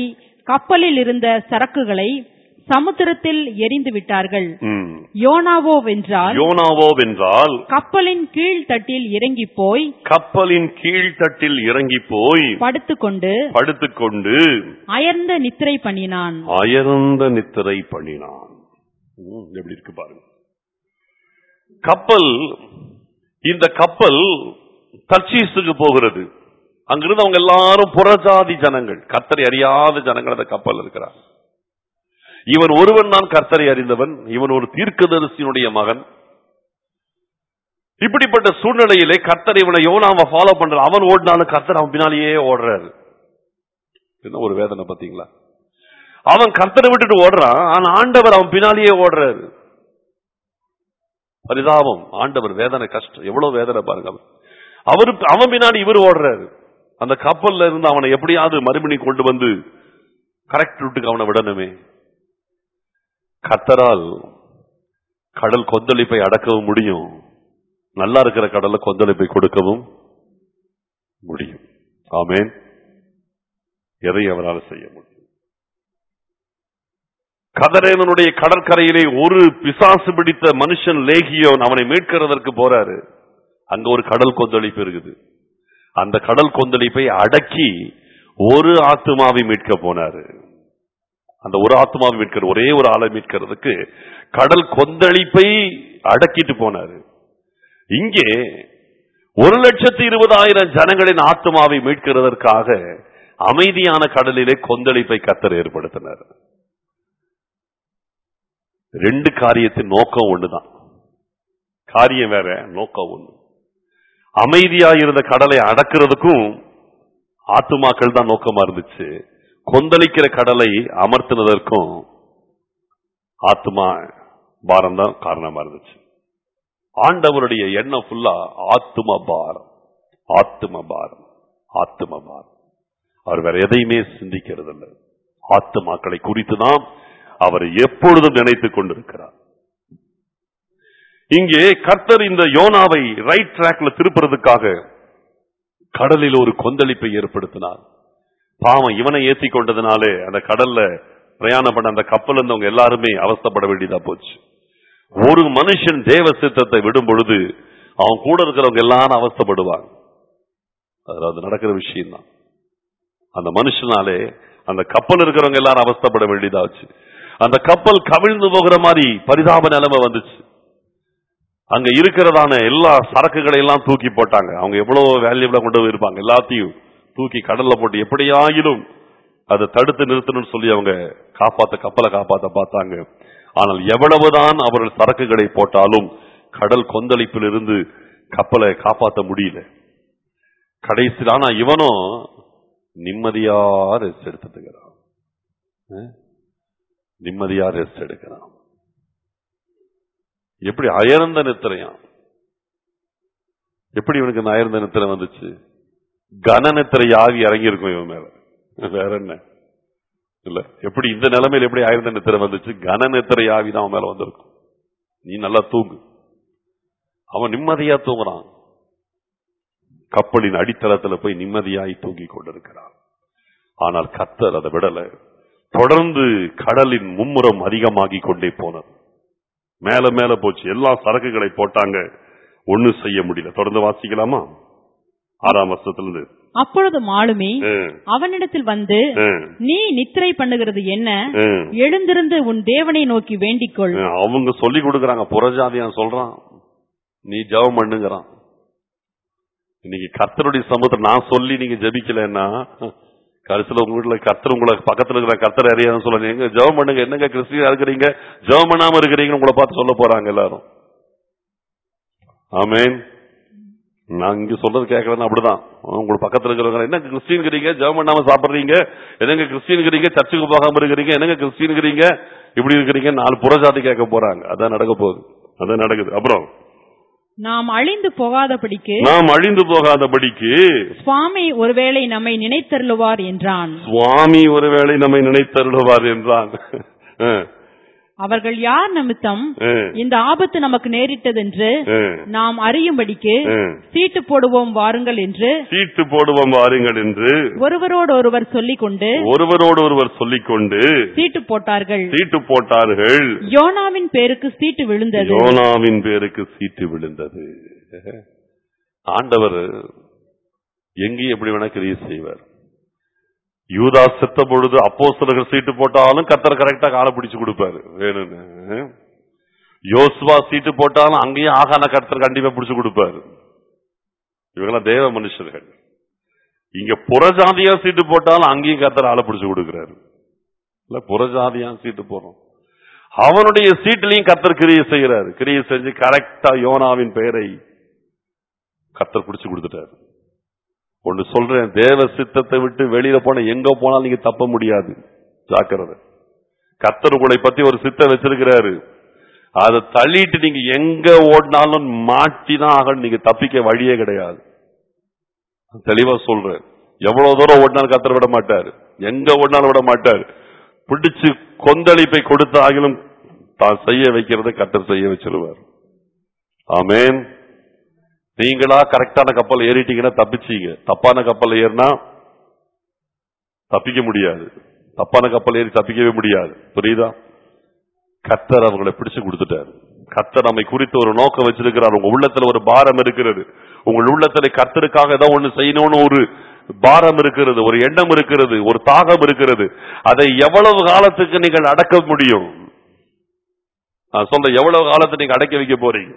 கப்பலில் இருந்த சரக்குகளை சமுத்திரத்தில் எரிந்து விட்டார்கள் ம். யோனாவோ வென்றால் யோனாவோ வென்றால் கப்பலின் கீழ்த்தட்டில் இறங்கி போய் கப்பலின் கீழ்த்தட்டில் இறங்கி போய் படுத்துக்கொண்டு படுத்துக்கொண்டு அயர்ந்த நித்திரை பண்ணினான் அயர்ந்த நித்திரை பண்ணினான் ம், எப்படி இருக்கு பாருங்க கப்பல் இந்த கப்பல் தர்ச்சீஸுக்கு போகிறது அங்கிருந்து அவங்க எல்லாரும் புறஜாதி ஜனங்கள் கர்த்தரை அறியாத ஜனங்கள் அந்த கப்பல் இருக்கிறார் இவன் ஒருவன் தான் கர்த்தரை அறிந்தவன் இவன் ஒரு தீர்க்கதரிசியினுடைய மகன் இப்படிப்பட்ட சூழ்நிலையிலே கர்த்தர் இவனை யோனாவை ஃபாலோ பண்ற அவன் ஓடினாலும் கர்த்தர் அவன் பின்னாலேயே ஓடுறாரு என்ன ஒரு வேதனை பாத்தீங்களா அவன் கர்த்தரை விட்டுட்டு ஓடுறான் ஆனா ஆண்டவர் அவன் பின்னாலேயே ஓடுறாரு பரிதாபம் ஆண்டவர் வேதனை கஷ்டம் எவ்வளவு வேதனை பாருங்க அவன். அவரு அவன் பின்னாடி இவர் ஓடுறாரு அந்த கப்பல்ல இருந்து அவனை எப்படியாவது மறுபடி கொண்டு வந்து கரெக்ட் ரூட்டுக்கு அவனை விடணுமே கத்தரால் கடல் கொந்தளிப்பை அடக்கவும் முடியும் நல்லா இருக்கிற கடல்ல கொந்தளிப்பை கொடுக்கவும் முடியும் ஆமென் எதை அவரால் செய்ய முடியும் கதரேனனுடைய கடற்கரையிலே ஒரு பிசாசு பிடித்த மனுஷன் லேகியோன் அவனை மீட்கிறதற்கு போறாரு அங்க ஒரு கடல் கொந்தளிப்பு இருக்குது அந்த கடல் கொந்தளிப்பை அடக்கி ஒரு ஆத்துமாவை மீட்க போனாரு அந்த ஒரு ஆத்மாவை மீட்கிற ஒரே ஒரு ஆளை மீட்கிறதுக்கு கடல் கொந்தளிப்பை அடக்கிட்டு போனாரு இங்கே ஒரு லட்சத்தி இருபதாயிரம் ஜனங்களின் ஆத்மாவை மீட்கிறதற்காக அமைதியான கடலிலே கொந்தளிப்பை கத்தர் ஏற்படுத்தினார் ரெண்டு காரியத்தின் நோக்கம் ஒண்ணுதான் காரியம் வேற நோக்கம் ஒண்ணு அமைதியா இருந்த கடலை அடக்கிறதுக்கும் ஆத்துமாக்கள் தான் நோக்கமா இருந்துச்சு கொந்தளிக்கிற கடலை அமர்த்தினதற்கும் ஆத்மா பாரம் தான் காரணமா இருந்துச்சு ஆண்டவருடைய எண்ணம் ஃபுல்லா ஆத்தும பாரம் ஆத்தும பாரம் ஆத்தும பாரம் அவர் வேற எதையுமே சிந்திக்கிறது இல்லை ஆத்துமாக்களை குறித்து தான் அவர் எப்பொழுதும் நினைத்துக் கொண்டிருக்கிறார் இங்கே கர்த்தர் இந்த யோனாவை ரைட் ட்ராக்ல திருப்புறதுக்காக கடலில் ஒரு கொந்தளிப்பை ஏற்படுத்தினார் பாவம் இவனை ஏத்தி கொண்டதுனாலே அந்த கடல்ல பிரயாணம் பண்ண அந்த கப்பல் இருந்தவங்க எல்லாருமே அவஸ்தைப்பட வேண்டியதா போச்சு ஒரு மனுஷன் தேவ சித்தத்தை விடும் பொழுது அவன் கூட இருக்கிறவங்க எல்லாரும் அவஸ்தைப்படுவாங்க அதுல அது நடக்கிற விஷயம் தான் அந்த மனுஷனாலே அந்த கப்பல் இருக்கிறவங்க எல்லாரும் அவஸ்தைப்பட வேண்டியதாச்சு அந்த கப்பல் கவிழ்ந்து போகிற மாதிரி பரிதாப நிலைமை வந்துச்சு அங்க இருக்கிறதான எல்லா சரக்குகளை எல்லாம் தூக்கி போட்டாங்க அவங்க எவ்வளவு வேல்யூபிளா கொண்டு போய் இருப்பாங்க எல்லாத்தையும் தூக்கி கடல்ல போட்டு எப்படியாயிலும் அதை தடுத்து நிறுத்தணும்னு சொல்லி அவங்க காப்பாத்த கப்பலை காப்பாத்த பார்த்தாங்க ஆனால் எவ்வளவுதான் அவர்கள் சரக்குகளை போட்டாலும் கடல் கொந்தளிப்பில் இருந்து கப்பலை காப்பாத்த முடியல கடைசியில் ஆனா இவனும் நிம்மதியா ரெஸ்ட் எடுத்துக்கிறான் அஹ்? நிம்மதியா ரெஸ்ட் எடுக்கிறான் எப்படி அயர்ந்த நித்திரையாம் எப்படி இவனுக்கு இந்த அயர்ந்த நித்திரை வந்துச்சு கன நித்திரை ஆவி இறங்கி இருக்கும் இவன் மேல வேற என்ன இல்ல எப்படி இந்த நிலைமையில எப்படி அயர்ந்த நித்திரை வந்துச்சு கன நித்திரை ஆவி தான் அவன் மேல வந்திருக்கும் நீ நல்லா தூங்கு அவன் நிம்மதியா தூங்குறான் கப்பலின் அடித்தளத்துல போய் நிம்மதியாய் தூங்கி கொண்டிருக்கிறான் ஆனால் கத்தர் அதை விடல தொடர்ந்து கடலின் மும்முரம் அதிகமாகி கொண்டே போனது மேல மேல போச்சு எல்லா சரக்குகளை போட்டாங்க ஒண்ணு செய்ய முடியல தொடர்ந்து வாசிக்கலாமா ஆறாம் வருஷத்திலிருந்து அப்பொழுது மாலுமி ம், அவனிடத்தில் வந்து ம், நீ நித்திரை பண்ணுகிறது என்ன ம். எழுந்திருந்து உன் தேவனை நோக்கி வேண்டிக்கொள் ம், அவங்க சொல்லி கொடுக்கறாங்க புறஜாதியான் சொல்றான் நீ ஜெபம் பண்ணுங்கிறான் இன்னைக்கு கர்த்தருடைய சமூகத்தை நான் சொல்லி நீங்க ஜெபிக்கலன்னா கடைசியில உங்க வீட்டுல கர்த்தர் உங்களை பக்கத்துல இருக்கிற கர்த்தர் அறியாதுன்னு சொல்ல எங்க ஜெபம் பண்ணுங்க என்னங்க கிறிஸ்டியா இருக்கிறீங்க ஜெபம் பண்ணாம இருக்கிறீங்கன்னு உங்களை பார்த்து சொல்ல போறாங்க எல்லாரும் ஆமென் நான் இங்க சொல்றது கேட்கறேன்னு அப்படிதான் உங்களுக்கு பக்கத்துல இருக்கிறவங்க என்ன கிறிஸ்டின் இருக்கிறீங்க ஜெபம் பண்ணாம சாப்பிடுறீங்க என்னங்க கிறிஸ்டின் இருக்கிறீங்க சர்ச்சுக்கு போகாம இருக்கிறீங்க என்னங்க கிறிஸ்டின் இருக்கிறீங்க இப்படி இருக்கிறீங்க நாலு புறஜாதி கேட்க போறாங்க அதான் நடக்க போகுது அதான் நடக்குது அப்புறம் நாம் அழிந்து போகாதபடிக்கு நாம் அழிந்து போகாதபடிக்கு சுவாமி ஒருவேளை நம்மை நினைத்தருளுவார் என்றான் சுவாமி ஒருவேளை நம்மை நினைத்தருளுவார் என்றான் அஹ். அவர்கள் யார் நிமித்தம் ஆ, இந்த ஆபத்து நமக்கு நேரிட்டதென்று ஆ, நாம் அறியும்படிக்கு ஆ. சீட்டு போடுவோம் வாருங்கள் என்று சீட்டு போடுவோம் வாருங்கள் என்று ஒருவரோடு ஒருவர் சொல்லிக் கொண்டு ஒருவரோடு ஒருவர் சொல்லிக்கொண்டு சீட்டு போட்டார்கள் சீட்டு போட்டார்கள் யோனாவின் பேருக்கு சீட்டு விழுந்தது யோனாவின் பேருக்கு சீட்டு விழுந்தது ஆண்டவர் எங்கேயும் எப்படி வேணா கிரியை செய்வார் யூதா செத்த பொழுது அப்போஸ்தலர்கள் சீட்டு போட்டாலும் கத்தர் கரெக்டா காலை பிடிச்சு கொடுப்பாரு வேணும்னு யோசுவா சீட்டு போட்டாலும் அங்கேயும் ஆகான கர்த்தர் கண்டிப்பா பிடிச்சு கொடுப்பாரு இவங்கெல்லாம் தேவ மனுஷர்கள் இங்க புறஜாதியா சீட்டு போட்டாலும் அங்கேயும் கர்த்தர் ஆளை பிடிச்சு கொடுக்கிறாரு இல்ல புறஜாதியா சீட்டு போடுறோம் அவனுடைய சீட்டிலையும் கர்த்தர் கிரியை செய்கிறாரு கிரியை செஞ்சு கரெக்டா யோனாவின் பெயரை கர்த்தர் பிடிச்சு கொடுத்துட்டாரு ஒன்னு சொல்றேன் தேவ சித்தத்தை விட்டு வெளியில போன எங்க போனாலும் நீங்க தப்ப முடியாது ஜாக்கிரதை கர்த்தர் உங்களை பத்தி ஒரு சித்தம் வச்சிருக்கிறாரு அதை தள்ளிட்டு நீங்க எங்க ஓடினாலும் மாட்டிதான் ஆகணும் நீங்க தப்பிக்க வழியே கிடையாது தெளிவா சொல்றேன் எவ்வளவு தூரம் ஓடினாலும் கத்தர் விட மாட்டார் எங்க ஓடினாலும் விட மாட்டார் பிடிச்சு கொந்தளிப்பை கொடுத்த ஆகிலும் தான் செய்ய வைக்கிறதை கத்தர் செய்ய வச்சிருவார் ஆமென் நீங்களா கரெக்டான கப்பல் ஏறிட்டீங்கன்னா தப்பிச்சீங்க தப்பான கப்பல் ஏறினா தப்பிக்க முடியாது தப்பான கப்பல் ஏறி தப்பிக்கவே முடியாது புரியுதா கத்தர் அவங்களை பிடிச்சு கொடுத்துட்டாரு கத்தர் நம்மை குறித்து ஒரு நோக்கம் வச்சிருக்கிறார் உங்க உள்ளத்துல ஒரு பாரம் இருக்கிறது உங்கள் உள்ளத்துல கத்தருக்காக ஏதோ ஒண்ணு செய்யணும்னு ஒரு பாரம் இருக்கிறது ஒரு எண்ணம் இருக்கிறது ஒரு தாகம் இருக்கிறது அதை எவ்வளவு காலத்துக்கு நீங்கள் அடக்க முடியும் நான் சொல்றேன் எவ்வளவு காலத்தை நீங்க அடக்கி வைக்க போறீங்க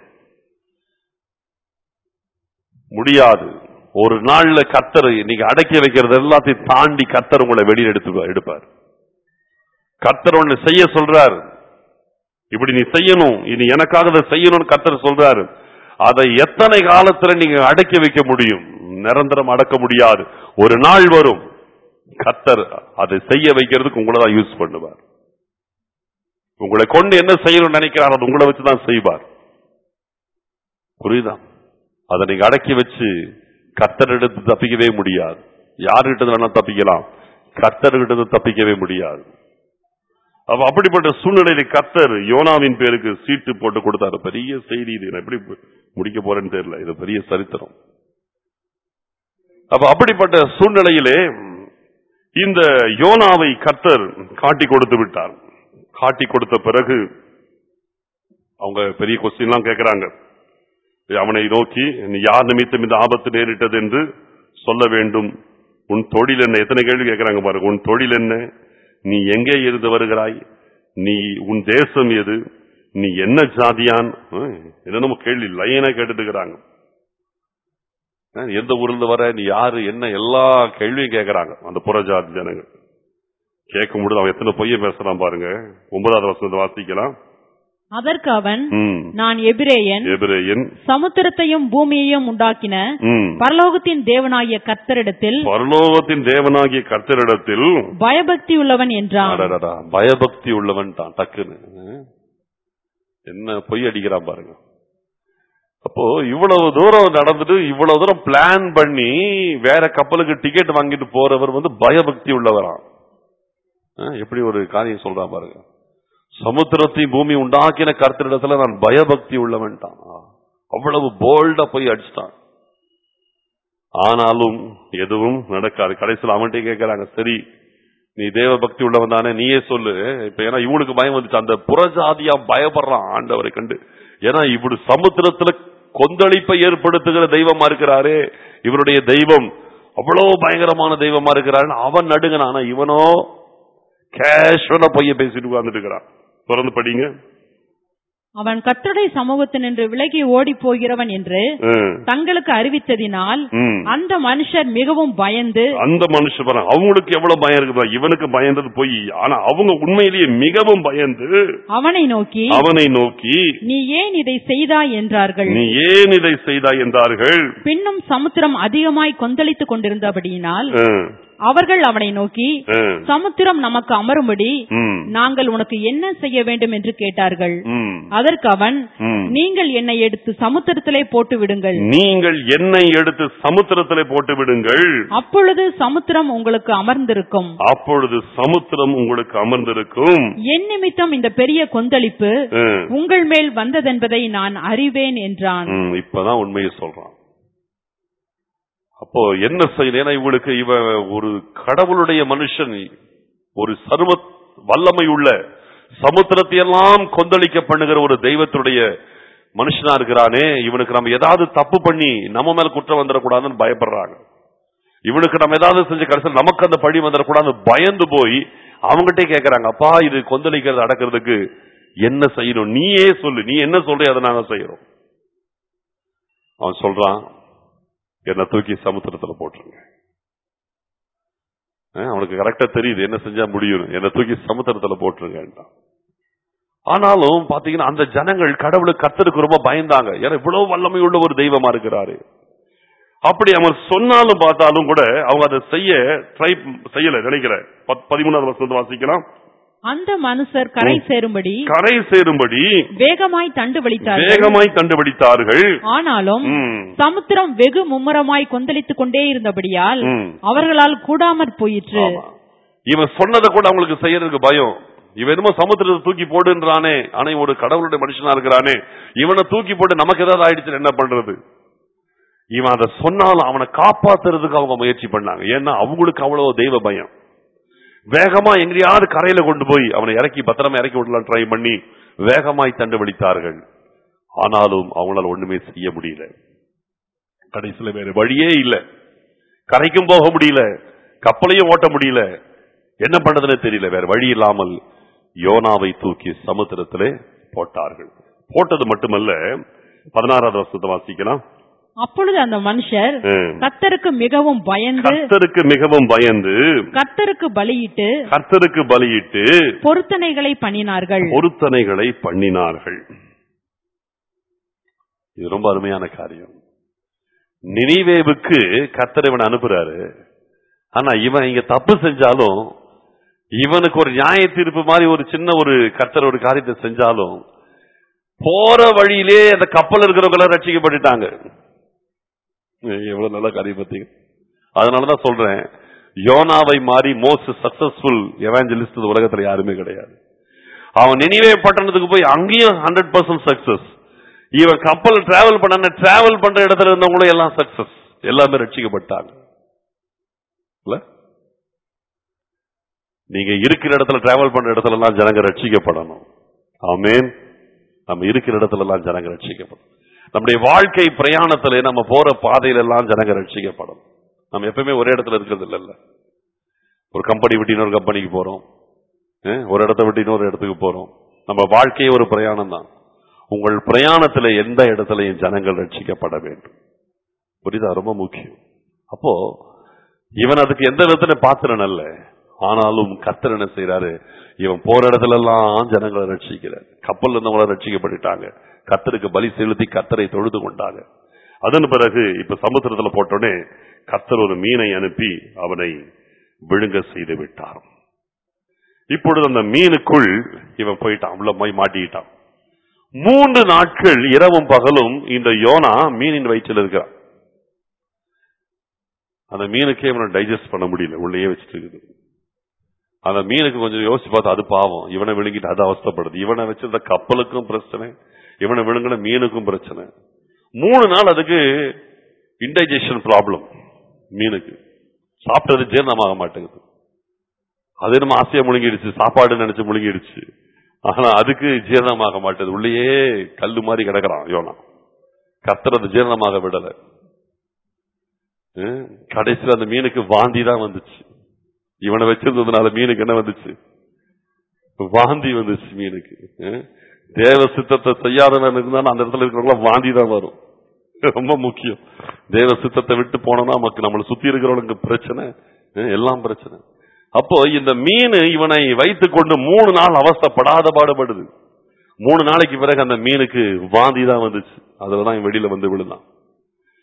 முடியாது ஒரு நாள்ல கத்தர் நீங்க அடக்கி வைக்கிறது எல்லாத்தையும் தாண்டி கத்தர் உங்களை வெளியில் எடுத்து எடுப்பார் கத்தர் ஒண்ணு செய்ய சொல்றாரு இப்படி நீ செய்யணும் இனி எனக்காக இதை செய்யணும்னு கத்தர் சொல்றாரு அதை எத்தனை காலத்துல நீங்க அடக்கி வைக்க முடியும் நிரந்தரம் அடக்க முடியாது ஒரு நாள் வரும் கத்தர் அதை செய்ய வைக்கிறதுக்கு உங்களை தான் யூஸ் பண்ணுவார் உங்களை கொண்டு என்ன செய்யணும்னு நினைக்கிறார் அது உங்களை வச்சு தான் செய்வார் புரியுதா அதை நீங்க அடக்கி வச்சு கத்தர் எடுத்து தப்பிக்கவே முடியாது யாருகிட்ட வேணா தப்பிக்கலாம் கத்தர்கிட்ட தப்பிக்கவே முடியாது அப்ப அப்படிப்பட்ட சூழ்நிலையில கத்தர் யோனாவின் பேருக்கு சீட்டு போட்டு கொடுத்தாரு பெரிய செய்தி இது நான் எப்படி முடிக்க போறேன்னு தெரியல இது பெரிய சரித்திரம் அப்ப அப்படிப்பட்ட சூழ்நிலையிலே இந்த யோனாவை கத்தர் காட்டி கொடுத்து விட்டார் காட்டி கொடுத்த பிறகு அவங்க பெரிய கொஸ்டின்லாம் கேட்கிறாங்க அவனை நோக்கி நீ யார் நிமித்தம் இந்த ஆபத்து நேரிட்டது என்று சொல்ல வேண்டும் உன் தொழில் என்ன எத்தனை கேள்வி கேட்கிறாங்க பாருங்க உன் தொழில் என்ன நீ எங்கே இருந்து வருகிறாய் நீ உன் தேசம் எது நீ என்ன ஜாதியான் ஹம், என்னென்னமோ கேள்வி லைனா கேட்டுட்டு இருக்கிறாங்க அஹ், எந்த ஊர்ல இருந்து வர நீ யாரு என்ன எல்லா கேள்வியும் கேட்கறாங்க அந்த புறஜாதி ஜனங்கள் கேட்கும் பொழுது அவன் எத்தனை பொய்ய பேசுறான் பாருங்க ஒன்பதாவது வசனத்தை வாசிக்கலாம் அதற்கு அவன் ம் நான் எபிரேயன் எபிரேயன் சமுத்திரத்தையும் பூமியையும் உண்டாக்கின ம் பரலோகத்தின் தேவனாகிய கர்த்தரிடத்தில் பரலோகத்தின் தேவனாகிய கர்த்தரிடத்தில் பயபக்தி உள்ளவன் என்றான் அடடடா, பயபக்தி உள்ளவன் தான் டக்குன்னு அஹ். என்ன பொய் அடிக்கிறான் பாருங்க அப்போ இவ்வளவு தூரம் நடந்துட்டு இவ்வளவு தூரம் பிளான் பண்ணி வேற கப்பலுக்கு டிக்கெட் வாங்கிட்டு போறவர் வந்து பயபக்தி உள்ளவராம் அஹ், எப்படி ஒரு காரியம் சொல்றான் பாருங்க சமுத்திரத்தை பூமி உண்டாக்கின கர்த்தரிடத்துல நான் பயபக்தி உள்ளவன்ட்டான் அவ்வளவு போல்டா போய் அடிச்சிட்டான் ஆனாலும் எதுவும் நடக்காது கடைசியில் அவன்கிட்ட கேட்கறாங்க சரி நீ தேவ பக்தி உள்ளவன் தானே நீயே சொல்லு இப்ப ஏன்னா இவனுக்கு பயம் வந்துச்சு அந்த புறஜாதியா பயப்படுறான் ஆண்டவரை கண்டு ஏன்னா இப்படி சமுத்திரத்துல கொந்தளிப்பை ஏற்படுத்துகிற தெய்வமா இருக்கிறாரே இவருடைய தெய்வம் அவ்வளவு பயங்கரமான தெய்வமா இருக்கிறாருன்னு அவன் நடுங்கனான் ஆனா இவனோ கேஷுவலா பொய்ய பேசிட்டு உட்கார்ந்துட்டு இருக்கிறான் தொடர்ந்து படிங்க அவன் கர்த்தருடைய சமூகத்தினின்று விலகி ஓடி போகிறவன் என்று ம், தங்களுக்கு அறிவித்ததினால் ம். அந்த மனுஷர் மிகவும் பயந்து அந்த மனுஷன் பாருங்க, அவங்களுக்கு எவ்வளவு பயம் இருக்குதா இவனுக்கு பயந்தது பொய் ஆனா அவங்க உண்மையிலேயே மிகவும் பயந்து அவனை நோக்கி அவனை நோக்கி நீ ஏன் இதை செய்தாய் என்றார்கள் நீ ஏன் இதை செய்தாய் என்றார்கள் பின்னும் சமுத்திரம் அதிகமாய் கொந்தளித்துக் கொண்டிருந்தபடியினால் ம், அவர்கள் அவனை நோக்கி ம், சமுத்திரம் நமக்கு அமரும்படி ம், நாங்கள் உனக்கு என்ன செய்ய வேண்டும் என்று கேட்டார்கள் ம், அதற்கு அவன் ம். நீங்கள் என்னை எடுத்து சமுத்திரத்திலே போட்டு விடுங்கள் நீங்கள் எண்ணெய் எடுத்து சமுத்திரத்திலே போட்டு விடுங்கள் அப்பொழுது சமுத்திரம் உங்களுக்கு அமர்ந்திருக்கும் அப்பொழுது சமுத்திரம் உங்களுக்கு அமர்ந்திருக்கும் என் நிமித்தம் இந்த பெரிய கொந்தளிப்பு ம், உங்கள் மேல் வந்ததென்பதை நான் அறிவேன் என்றான் ம், இப்பதான் உண்மையை சொல்றான் அப்போ என்ன செய்யணும் ஏன்னா இவங்களுக்கு இவ ஒரு கடவுளுடைய மனுஷன் ஒரு சர்வ வல்லமை உள்ள சமுத்திரத்தை எல்லாம் கொந்தளிக்க பண்ணுகிற ஒரு தெய்வத்துடைய மனுஷனா இருக்கிறானே இவனுக்கு நம்ம ஏதாவது தப்பு பண்ணி நம்ம மேல குற்றம் வந்துடக்கூடாதுன்னு பயப்படுறாங்க இவனுக்கு நம்ம ஏதாவது செஞ்ச கடைசியில் நமக்கு அந்த பழி வந்துடக்கூடாதுன்னு பயந்து போய் அவங்ககிட்டே கேக்குறாங்க அப்பா இது கொந்தளிக்கிறது அடக்கிறதுக்கு என்ன செய்யணும் நீயே சொல்லு நீ என்ன சொல்ற அதை நாங்க செய்யறோம் அவன் சொல்றான் என்ன தூக்கி சமுத்திரத்துல போட்டுருங்க அஹ் அவனுக்கு கரெக்டா தெரியுது என்ன செஞ்சா முடியும் என்ன தூக்கி சமுத்திரத்துல போட்டுருங்கன்றான் ஆனாலும் பாத்தீங்கன்னா அந்த ஜனங்கள் கடவுளுக்கு கத்தருக்கு ரொம்ப பயந்தாங்க ஏன்னா இவ்வளவு வல்லமை உள்ள ஒரு தெய்வமா இருக்கிறாரு அப்படி அவன் சொன்னாலும் பார்த்தாலும் கூட அவங்க அதை செய்ய ட்ரை செய்யல நினைக்கிறேன் பத்- பதிமூணாவது வருஷத்தை வாசிக்கலாம் அந்த மனுஷர் கரை சேரும்படி கரை சேரும்படி வேகமாய் தண்டு வலித்தார்கள் வேகமாய் கண்டுபிடித்தார்கள் ஆனாலும் ம், சமுத்திரம் வெகு மும்முரமாய் கொந்தளித்துக் கொண்டே இருந்தபடியால் ம். அவர்களால் கூடாமற் போயிற்று ஆமா. இவன் சொன்னதை கூட அவங்களுக்கு செய்யறதுக்கு பயம் இவன் என்னமோ சமுத்திரத்தை தூக்கி போடுன்றானே ஆனா இவன் ஒரு கடவுளுடைய மனுஷனா இருக்கிறானே இவனை தூக்கி போட்டு நமக்கு ஏதாவது ஆயிடுச்சு என்ன பண்றது இவன் அதை சொன்னாலும் அவனை காப்பாத்துறதுக்கு அவங்க முயற்சி பண்ணாங்க ஏன்னா அவங்களுக்கு அவ்வளவு தெய்வ பயம் வேகமா எங்கேயாவது கரையில கொண்டு போய் அவனை இறக்கி பத்திரமா இறக்கி விடலாம் ட்ரை பண்ணி வேகமாய் தண்டுபிடித்தார்கள் ஆனாலும் அவங்களால ஒண்ணுமே செய்ய முடியல கடைசியில வேற வழியே இல்ல கரைக்கும் போக முடியல கப்பலையும் ஓட்ட முடியல என்ன பண்றதுன்னு தெரியல வேற வழி இல்லாமல் யோனாவை தூக்கி சமுத்திரத்திலே போட்டார்கள் போட்டது மட்டுமல்ல பதினாறாவது வருஷத்தை வாசிக்கலாம் அப்பொழுது அந்த மனுஷர் ம். கத்தருக்கு மிகவும் பயந்து கர்த்தருக்கு மிகவும் பயந்து கத்தருக்கு பலியிட்டு கர்த்தருக்கு பலியிட்டு பொருத்தனைகளை பண்ணினார்கள் பொருத்தனைகளை பண்ணினார்கள் இது ரொம்ப அருமையான காரியம் நினிவேவுக்கு கர்த்தர் இவன் அனுப்புறாரு ஆனா இவன் இங்க தப்பு செஞ்சாலும் இவனுக்கு ஒரு நியாய தீர்ப்பு மாதிரி ஒரு சின்ன ஒரு கர்த்தர் ஒரு காரியத்தை செஞ்சாலும் போற வழியிலே அந்த கப்பல் இருக்கிறவங்க எல்லாம் ரட்சிக்கப்பட்டுட்டாங்க எவ்வளவு நல்ல காரியம் பார்த்தீங்க அதனாலதான் சொல்றேன் யோனாவை மாறி மோஸ்ட் சக்சஸ்ஃபுல் எவாஞ்சலிஸ்ட் இந்த உலகத்துல யாருமே கிடையாது அவன் நினைவே பட்டணத்துக்கு போய் அங்கேயும் ஹண்ட்ரட் பர்சன்ட் சக்சஸ் இவன் கப்பல் டிராவல் பண்ண டிராவல் பண்ற இடத்துல இருந்தவங்களும் எல்லாம் சக்சஸ் எல்லாமே ரட்சிக்கப்பட்டாங்க இல்ல நீங்க இருக்கிற இடத்துல டிராவல் பண்ற இடத்துல எல்லாம் ஜனங்க ரட்சிக்கப்படணும் ஆமென் நம்ம இருக்கிற இடத்துல எல்லாம் ஜனங்க ரட்சிக்கப்படும் நம்முடைய வாழ்க்கை பிரயாணத்துல நம்ம போற பாதையில எல்லாம் ஜனங்க ரட்சிக்கப்படும் நம்ம எப்பவுமே ஒரே இடத்துல இருக்கிறது இல்லைல்ல ஒரு கம்பெனி விட்டு இன்னொரு கம்பெனிக்கு போறோம் அஹ், ஒரு இடத்த விட்டு இன்னொரு இடத்துக்கு போறோம் நம்ம வாழ்க்கையே ஒரு பிரயாணம் தான் உங்கள் பிரயாணத்துல எந்த இடத்துலயும் ஜனங்கள் ரட்சிக்கப்பட வேண்டும் புரியுதா ரொம்ப முக்கியம் அப்போ இவன் அதுக்கு எந்த விதத்துல பாத்திரன் அல்ல ஆனாலும் கர்த்தர் என்ன செய்யறாரு இவன் போற இடத்துல எல்லாம் ஜனங்களை ரட்சிக்கிறார் கப்பல்ல இருந்தவங்கள ரட்சிக்கப்பட்டுட்டாங்க கர்த்தருக்கு பலி செலுத்தி கர்த்தரை தொழுது கொண்டாங்க அதன் பிறகு இப்ப சமுத்திரத்துல போட்டோடனே கர்த்தர் ஒரு மீனை அனுப்பி அவனை விழுங்க செய்து விட்டார் இப்பொழுது அந்த மீனுக்குள் இவன் போயிட்டான் உள்ள போய் மாட்டிக்கிட்டான் மூன்று நாட்கள் இரவும் பகலும் இந்த யோனா மீனின் வயிற்றில் இருக்கிறான் அந்த மீனுக்கே இவனை டைஜஸ்ட் பண்ண முடியல உள்ளேயே வச்சுட்டு இருக்குது அந்த மீனுக்கு கொஞ்சம் யோசிச்சு பார்த்தா அது பாவம் இவனை விழுங்கிட்டு அது அவஸ்தைப்படுது இவனை வச்சிருந்த கப்பலுக்கும் பிரச்சனை இவனை விழுங்கின மீனுக்கும் பிரச்சனை மூணு நாள் அதுக்கு இன்டைஜஷன் ப்ராப்ளம் மீனுக்கு சாப்பிட்டது ஜீரணமாக மாட்டேங்குது அது நம்ம ஆசையா முழுங்கிடுச்சு சாப்பாடு நினைச்சு முழுங்கிடுச்சு ஆனா அதுக்கு ஜீரணமாக மாட்டேது உள்ளேயே கல்லு மாதிரி கிடக்குறான் யோனா கர்த்தர் அது ஜீரணமாக விடல ஹம், கடைசியில் அந்த மீனுக்கு வாந்தி தான் வந்துச்சு இவனை வச்சிருந்ததுனால மீனுக்கு என்ன வந்துச்சு வாந்தி வந்துச்சு மீனுக்கு ஹம், தேவ சித்தத்தை செய்யாதவன் இருந்தாலும் அந்த இடத்துல இருக்கிறவங்க வாந்தி தான் வரும் ரொம்ப முக்கியம் தேவ சித்தத்தை விட்டு போனோம்னா நமக்கு நம்மளை சுத்தி இருக்கிறவங்களுக்கு பிரச்சனை ஹம், எல்லாம் பிரச்சனை அப்போ இந்த மீன் இவனை வைத்துக் கொண்டு மூணு நாள் அவஸ்தைப்படாத பாடுபடுது மூணு நாளைக்கு பிறகு அந்த மீனுக்கு வாந்தி தான் வந்துச்சு அதுலதான் இவன் வெளியில வந்து விழுந்தான்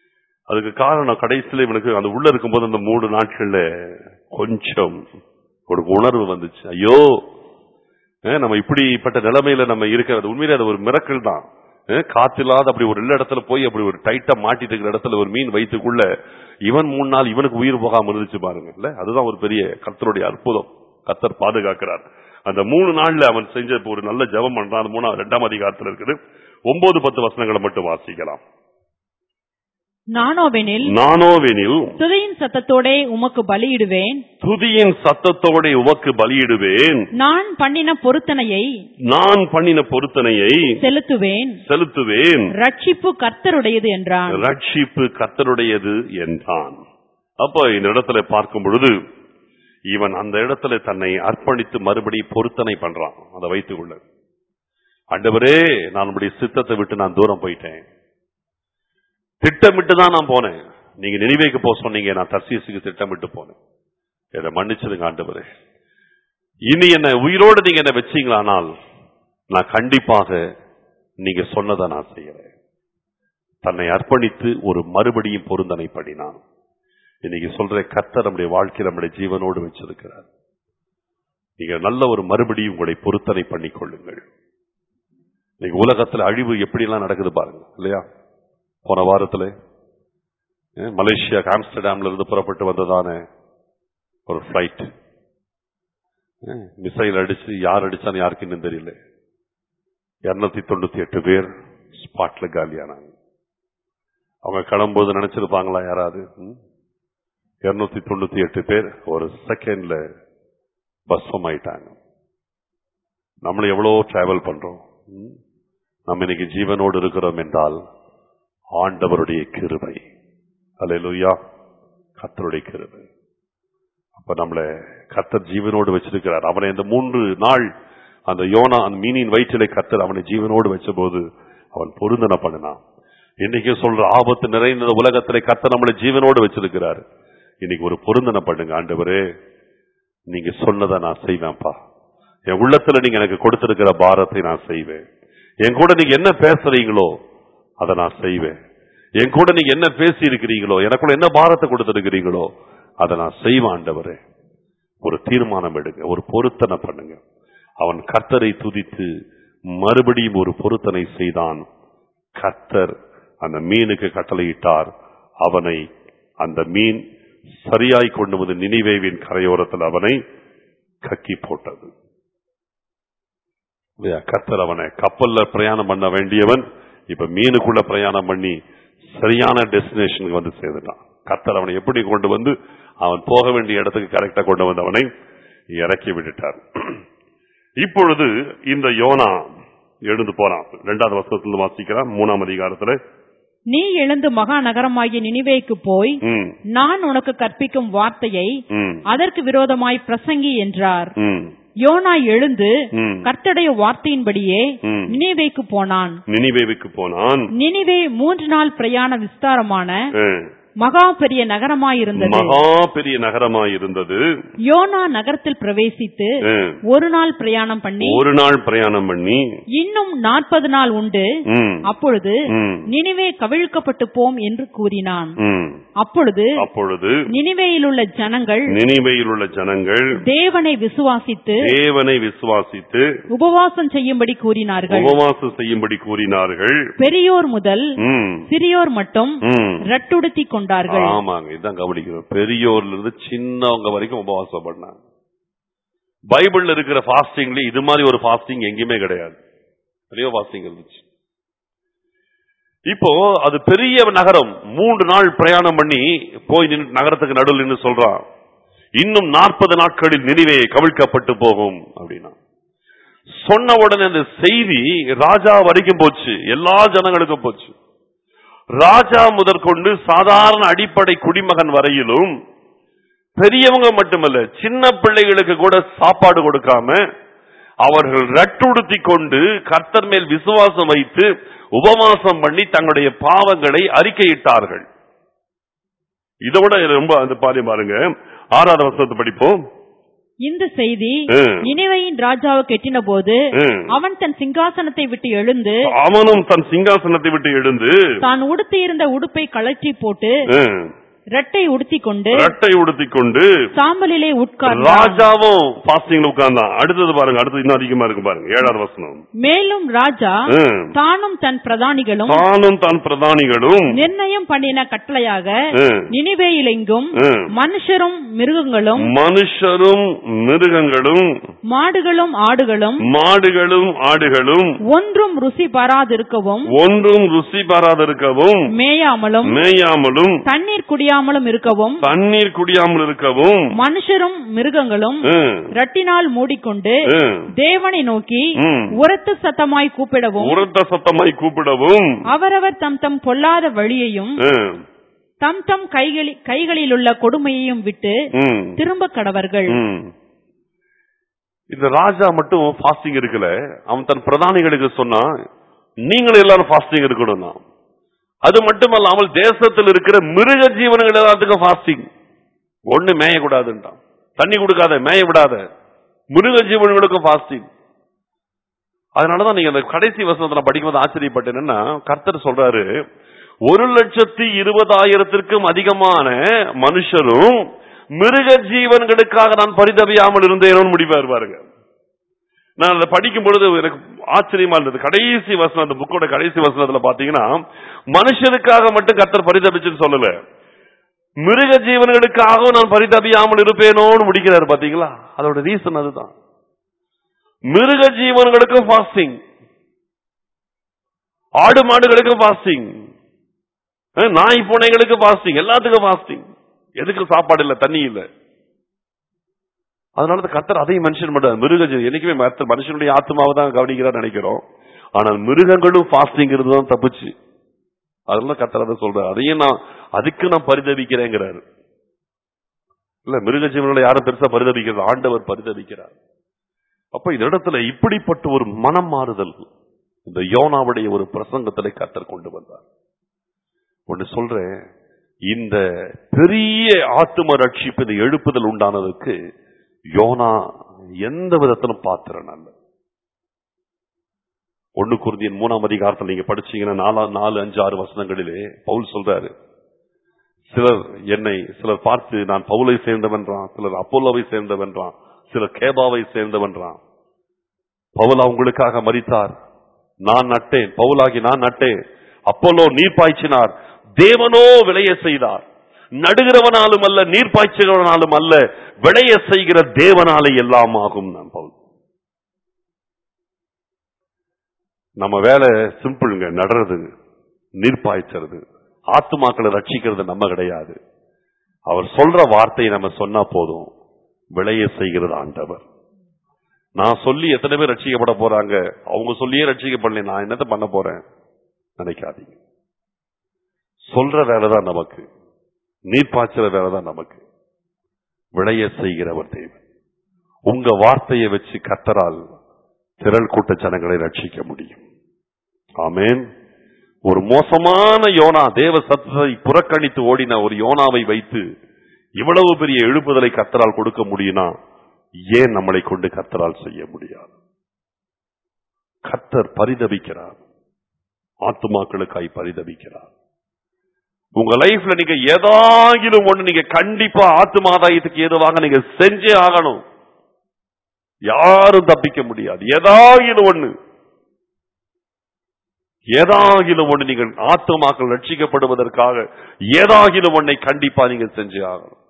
அதுக்கு காரணம் கடைசியில இவனுக்கு அந்த உள்ள இருக்கும்போது அந்த மூணு நாட்கள்ல கொஞ்சம் ஒரு உணர்வு வந்துச்சு ஐயோ அஹ் நம்ம இப்படிப்பட்ட நிலைமையில நம்ம இருக்கிறது உண்மையிலே அது ஒரு மிரக்கல் தான் அஹ் காத்தில்லாத அப்படி ஒரு நல்ல இடத்துல போய் அப்படி ஒரு டைட்டா மாட்டிட்டு இருக்கிற இடத்துல ஒரு மீன் வைத்துக்குள்ள இவன் மூணு நாள் இவனுக்கு உயிர் போகாம இருந்துச்சு பாருங்க இல்ல அதுதான் ஒரு பெரிய கர்த்தருடைய அற்புதம் கர்த்தர் பாதுகாக்கிறார் அந்த மூணு நாள்ல அவன் செஞ்ச ஒரு நல்ல ஜெபம் பண்றான் அது மூணாவது ரெண்டாம் அதிகாரத்துல இருக்குது ஒன்பது பத்து வசனங்களை மட்டும் வாசிக்கலாம் நானோவெனில் நானோவெனில் துதியின் சத்தத்தோடே உமக்கு பலியிடுவேன் துதியின் சத்தத்தோட உமக்கு பலியிடுவேன் நான் பண்ணின பொருத்தனையை நான் பண்ணின பொருத்தனையை செலுத்துவேன் செலுத்துவேன் ரட்சிப்பு கர்த்தருடையது என்றான் ரட்சிப்பு கர்த்தருடையது என்றான் அப்ப இந்த இடத்துல பார்க்கும் பொழுது இவன் அந்த இடத்துல தன்னை அர்ப்பணித்து மறுபடி பொருத்தனை பண்றான் அதை வைத்துக் கொள்ள ஆண்டவரே நான் உடைய சித்தத்தை விட்டு நான் தூரம் போயிட்டேன் திட்டமிட்டு தான் நான் போனேன் நீங்க நினைவேக்கு போக சொன்னீங்க நான் தர்சீசுக்கு திட்டமிட்டு போனேன் என்னை மன்னிச்சிடுங்க ஆண்டவரே இனி என்ன உயிரோடு நீங்க என்ன வச்சீங்களானால் நான் கண்டிப்பாக நீங்க சொன்னதை நான் செய்யறேன் தன்னை அர்ப்பணித்து ஒரு மறுபடியும் பொருந்தனை பண்ணினான் இன்னைக்கு சொல்ற கர்த்தர் நம்முடைய வாழ்க்கையில் நம்முடைய ஜீவனோடு வச்சிருக்கிறார் நீங்க நல்ல ஒரு மறுபடியும் உங்களை பொருத்தனை பண்ணிக் கொள்ளுங்கள் இன்னைக்கு உலகத்துல அழிவு எப்படிலாம் நடக்குது பாருங்க இல்லையா போன வாரத்துல அஹ், மலேசியா ஆம்ஸ்டர்டாம்ல இருந்து புறப்பட்டு வந்ததான ஒரு பிளைட் மிசைல் அடிச்சு யார் அடிச்சான்னு யாருக்கு இன்னும் தெரியல இருநூத்தி தொண்ணூத்தி எட்டு பேர் ஸ்பாட்ல காலியானாங்க அவங்க கிளம்பும்போது நினைச்சிருப்பாங்களா யாராவது இருநூத்தி தொண்ணூத்தி எட்டு பேர் ஒரு செகண்ட்ல பஸ்வம் ஆயிட்டாங்க நம்மளும் எவ்வளவோ டிராவல் பண்றோம் ம்? நம்ம இன்னைக்கு ஜீவனோடு இருக்கிறோம் என்றால் ஆண்டவருடைய கிருபை அல்லேலூயா கர்த்தருடைய கிருபை அப்ப நம்மள கர்த்தர் ஜீவனோடு வச்சிருக்கிறார் அவனை இந்த மூன்று நாள் அந்த யோனா அந்த மீனின் வயிற்றிலே கர்த்தர் அவனை ஜீவனோடு வச்சபோது அவன் பொருந்தன பண்ணினான் இன்னைக்கு சொல்ற ஆபத்து நிறைந்த உலகத்திலே கர்த்தர் நம்மளை ஜீவனோடு வச்சிருக்கிறார் இன்னைக்கு ஒரு பொருந்தனை பண்ணுங்க ஆண்டவரே நீங்க சொன்னதை நான் செய்வேன்ப்பா என் உள்ளத்துல நீங்க எனக்கு கொடுத்திருக்கிற பாரத்தை நான் செய்வேன் என் கூட நீங்க என்ன பேசுறீங்களோ அதை நான் செய்வேன் என் கூட நீங்க என்ன பேசி இருக்கிறீங்களோ எனக்குள்ள என்ன பாரத்தை கொடுத்திருக்கிறீங்களோ அதை நான் செய்வேன் ஆண்டவரே ஒரு தீர்மானம் எடுங்க ஒரு பொருத்தனை பண்ணுங்க அவன் கர்த்தரை துதித்து மறுபடியும் ஒரு பொருத்தனை செய்தான் கர்த்தர் அந்த மீனுக்கு கட்டளையிட்டார் அவனை அந்த மீன் சரியாய் கொண்டு வந்து நினைவேவின் கரையோரத்தில் அவனை கக்கி போட்டது இல்லையா? கர்த்தர் அவனை கப்பல்ல பிரயாணம் பண்ண வேண்டியவன் இப்ப மீனுக்குள்ள பிரயாணம் பண்ணி சரியான டெஸ்டினேஷனுக்கு வந்து சேர்ந்துட்டான் கர்த்தர் அவனை எப்படி கொண்டு வந்து அவன் போக வேண்டிய இடத்துக்கு கரெக்டா கொண்டு வந்து அவனை இறக்கி விட்டுட்டார் இப்பொழுது இந்த யோனா எழுந்து போறான் இரண்டாவது வருஷத்துல வாசிக்கிறான் மூணாம் அதிகாரத்துல நீ எழுந்து மகா நகரமாகிய நினிவேக்கு போய் ம், நான் உனக்கு கற்பிக்கும் வார்த்தையை ம், அதற்கு விரோதமாய் பிரசங்கி என்றார் ம், யோனா எழுந்து ம், கர்த்தருடைய வார்த்தையின்படியே ம். நினிவேக்கு போனான் நினிவேவுக்கு போனான் நினிவே மூன்று நாள் பிரயாண விஸ்தாரமான அஹ், மகா பெரிய நகரமாயிருந்தது மகா பெரிய நகரமாய் இருந்தது யோனா நகரத்தில் பிரவேசித்து அஹ், ஒரு நாள் பிரயாணம் பண்ணி ஒரு நாள் பிரயாணம் பண்ணி இன்னும் நாற்பது நாள் உண்டு ம், அப்பொழுது ம், நினிவே கவிழ்க்கப்பட்டு போம் என்று கூறினான் ம். அப்பொழுது அப்பொழுது நினிவேயில் உள்ள ஜனங்கள் நினைவையில் உள்ள ஜனங்கள் தேவனை விசுவாசித்து தேவனை விசுவாசித்து உபவாசம் செய்யும்படி கூறினார்கள் உபவாசம் செய்யும்படி கூறினார்கள் பெரியோர் முதல் ம், சிறியோர் மட்டும் ம். ரட்டுடுத்தி கொண்டார்கள் ஆமாங்க இதான் கவனிக்கணும் பெரியோர்ல இருந்து சின்னவங்க வரைக்கும் உபவாசம் பண்ணாங்க பைபிள்ல இருக்கிற ஃபாஸ்டிங்ல இது மாதிரி ஒரு ஃபாஸ்டிங் எங்கேயுமே கிடையாது பெரிய ஃபாஸ்டிங் இருந்துச்சு இப்போ அது பெரிய நகரம் மூன்று நாள் பிரயாணம் பண்ணி போய் நின்னு நகரத்துக்கு நடுவில் நின்று சொல்றான் இன்னும் நாற்பது நாட்களில் நினைவே கவிழ்க்கப்பட்டு போகும் அப்படின்னா சொன்ன உடனே அந்த செய்தி ராஜா வரைக்கும் போச்சு எல்லா ஜனங்களுக்கும் போச்சு ராஜா முதற்கொண்டு சாதாரண அடிப்படை குடிமகன் வரையிலும் பெரியவங்க மட்டுமல்ல சின்ன பிள்ளைகளுக்கு கூட சாப்பாடு கொடுக்காம அவர்கள் ரட்டுடுத்தி கொண்டு கர்த்தர் மேல் விசுவாசம் வைத்து உபவாசம் பண்ணி தங்களுடைய பாவங்களை அறிக்கையிட்டார்கள் இதோட ரொம்ப அந்த பாதி பாருங்க ஆறாவது வருஷத்தை படிப்போம் இந்த செய்தி ம். நினைவையின் ராஜாவுக்கு எட்டின போது ம். அவன் தன் சிங்காசனத்தை விட்டு எழுந்து அவனும் தன் சிங்காசனத்தை விட்டு எழுந்து தான் உடுத்தியிருந்த உடுப்பை கழற்றி போட்டு ம், ரெட்டை உடுத்திக் கொண்டு ரெட்டை உடுத்திக் கொண்டு சாம்பலிலே உட்கார்ந்தான் ராஜாவும் பாஸ்டிங்ல உட்கார்ந்தான் அடுத்தது பாருங்க அடுத்தது இன்னும் அதிகமா இருக்கு பாருங்க ஏழாவது வசனம் மேலும் ராஜா ம். தானும் தன் பிரதானிகளும் தானும் தான் பிரதானிகளும் நிர்ணயம் பண்ணின கட்டளையாக ம். நினிவேயிலெங்கும் ம். மனுஷரும் மிருகங்களும் மனுஷரும் மிருகங்களும் மாடுகளும் ஆடுகளும் மாடுகளும் ஆடுகளும் ஒன்றும் ருசி பாராதிருக்கவும் ஒன்றும் ருசி பாராதிருக்கவும் மேயாமலும் மேயாமலும் தண்ணீர் குடியாமலும் இருக்கவும் தண்ணீர் குடியாமல் இருக்கவும் மனுஷரும் மிருகங்களும் ம், ரட்டினால் மூடிக்கொண்டு ம், தேவனை நோக்கி ம். உரத்த சத்தமாய் கூப்பிடவும் உரத்த சத்தமாய் கூப்பிடவும் அவரவர் தம் தம் பொல்லாத வழியையும் ம், தம் தம் கைகளி- கைகளிலுள்ள கொடுமையையும் விட்டு ம், திரும்ப கடவர்கள் ம். இந்த ராஜா மட்டும் ஃபாஸ்டிங் இருக்கல அவன் தன் பிரதானிகளுக்கு சொன்னா நீங்களும் எல்லாரும் ஃபாஸ்டிங் இருக்கணும்னா அது மட்டுமல்லாமல் தேசத்தில் இருக்கிற மிருக ஜீவனங்கள் எல்லாத்துக்கும் ஃபாஸ்டிங் ஒண்ணு மேயக்கூடாதுன்றான் தண்ணி கொடுக்காத மேய விடாத மிருக ஜீவன்களுக்கும் ஃபாஸ்டிங் அதனாலதான் நீங்க அந்த கடைசி வசனத்துல படிக்கும்போது ஆச்சரியப்பட்டேன்னா கர்த்தர் சொல்றாரு ஒரு லட்சத்தி இருபதாயிரத்திற்கும் அதிகமான மனுஷரும் மிருக ஜீவன்களுக்காக நான் பரிதவியாமல் இருந்தேனோன்னு முடிப்பார் பாருங்க நான் அதை படிக்கும் பொழுது எனக்கு ஆச்சரியமா இருந்தது கடைசி வசனம் அந்த புக்கோட கடைசி வசனத்துல பாத்தீங்கன்னா மனுஷனுக்காக மட்டும் கர்த்தர் பரிதபிச்சுன்னு சொல்லல மிருக ஜீவன்களுக்காகவும் நான் பரிதபியாமல் இருப்பேனோன்னு முடிக்கிறார் பாத்தீங்களா அதோட ரீசன் அதுதான் மிருக ஜீவன்களுக்கும் ஃபாஸ்டிங் ஆடு மாடுகளுக்கும் ஃபாஸ்டிங் நாய் பூனைகளுக்கு ஃபாஸ்டிங் எல்லாத்துக்கும் ஃபாஸ்டிங் எதுக்கு சாப்பாடு இல்ல தண்ணி இல்ல அதனால தான் கர்த்தர் அதையும் மென்ஷன் பண்றாரு மிருக ஜீவன் என்னைக்குமே கர்த்தர் மனுஷனுடைய ஆத்மாவை தான் கவனிக்கிறார் நினைக்கிறோம் ஆனால் மிருகங்களும் ஃபாஸ்டிங் தான் தப்புச்சு அதெல்லாம் கர்த்தர் அதை சொல்றாரு அதையும் நான் அதுக்கு நான் பரிதவிக்கிறேங்கிறாரு இல்ல மிருக ஜீவன்களை யாரும் பெருசா பரிதவிக்கிறது ஆண்டவர் பரிதவிக்கிறார் அப்ப இந்த இடத்துல இப்படிப்பட்ட ஒரு மனம் மாறுதல் இந்த யோனாவுடைய ஒரு பிரசங்கத்திலே கர்த்தர் கொண்டு வந்தார் ஒன்னு சொல்றேன் இந்த பெரிய ஆத்தும ரட்சிப்பு இந்த எழுப்புதல் உண்டானதுக்கு யோனா எந்த விதத்திலும் பாத்திரம் அல்ல ஒண்ணு குருந்தியன் மூணாம் அதிகாரத்தில் நீங்க படிச்சீங்கன்னா நாலா நாலு அஞ்சு ஆறு வசனங்களிலே பவுல் சொல்றாரு சிலர் என்னை சிலர் பார்த்து நான் பவுலை சேர்ந்தவன்றான் சிலர் அப்போலோவை சேர்ந்தவன்றான் சிலர் கேபாவை சேர்ந்தவன்றான் பவுல் அவங்களுக்காக மரித்தார் நான் நட்டேன் பவுலாகி நான் நட்டேன் அப்போலோ நீர் பாய்ச்சினார் தேவனோ விளைய செய்தார் நடுகிறவனாலும் அல்ல நீர் பாய்ச்சுகிறவனாலும் அல்ல விளைய செய்கிற தேவனாலே எல்லாம் ஆகும் நான் பவுல் நம்ம வேலை சிம்பிளுங்க நடுறது நீர் பாய்ச்சறது ஆத்துமாக்களை ரட்சிக்கிறது நம்ம கிடையாது அவர் சொல்ற வார்த்தையை நம்ம சொன்னா போதும் விளைய செய்கிறது ஆண்டவர் நான் சொல்லி எத்தனை பேர் ரட்சிக்கப்பட போறாங்க அவங்க சொல்லியே ரட்சிக்கப்படல நான் என்னத்த பண்ண போறேன் நினைக்காதீங்க சொல்ற வேலைதான் நமக்கு நீர் பாய்ச்சுற வேலைதான் நமக்கு விளைய செய்கிறவர் தேவன் உங்க வார்த்தையை வச்சு கத்தரால் திரள் கூட்ட ஜனங்களை ரட்சிக்க முடியும் ஆமேன் ஒரு மோசமான யோனா தேவ சத்தத்தை புறக்கணித்து ஓடின ஒரு யோனாவை வைத்து இவ்வளவு பெரிய எழுப்புதலை கத்தரால் கொடுக்க முடியும்னா ஏன் நம்மளை கொண்டு கத்தரால் செய்ய முடியாது கத்தர் பரிதபிக்கிறார் ஆத்துமாக்களுக்காய் பரிதபிக்கிறார் உங்க லைஃப்ல நீங்க ஏதாகிலும் ஒண்ணு நீங்க கண்டிப்பா ஆத்துமாதாயத்துக்கு ஏதுவாக நீங்க செஞ்சே ஆகணும் யாரும் தப்பிக்க முடியாது ஏதாகிலும் ஒண்ணு ஏதாகிலும் ஒண்ணு நீங்கள் ஆத்துமாக்கள் ரட்சிக்கப்படுவதற்காக ஏதாகிலும் ஒன்றை கண்டிப்பா நீங்க செஞ்சே ஆகணும்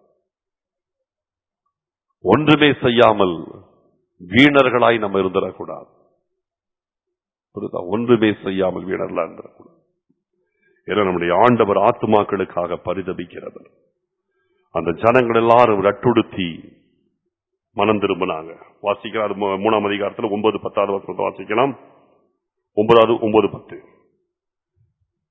ஒன்றுமே செய்யாமல் வீணர்களாய் நம்ம இருந்துடக்கூடாது புரியுதா? ஒன்றுமே செய்யாமல் வீணர்களா இருந்துடக்கூடாது ஏன்னா நம்முடைய ஆண்டவர் ஆத்துமாக்களுக்காக பரிதபிக்கிறவர் அந்த ஜனங்கள் எல்லாரும் ரட்டுடுத்தி மனம் திரும்பினாங்க வாசிக்கலாம் அது மூ- மூணாம் அதிகாரத்தில் ஒன்பது பத்தாவது வசனத்தை வாசிக்கலாம் ஒன்பதாவது ஒன்பது பத்து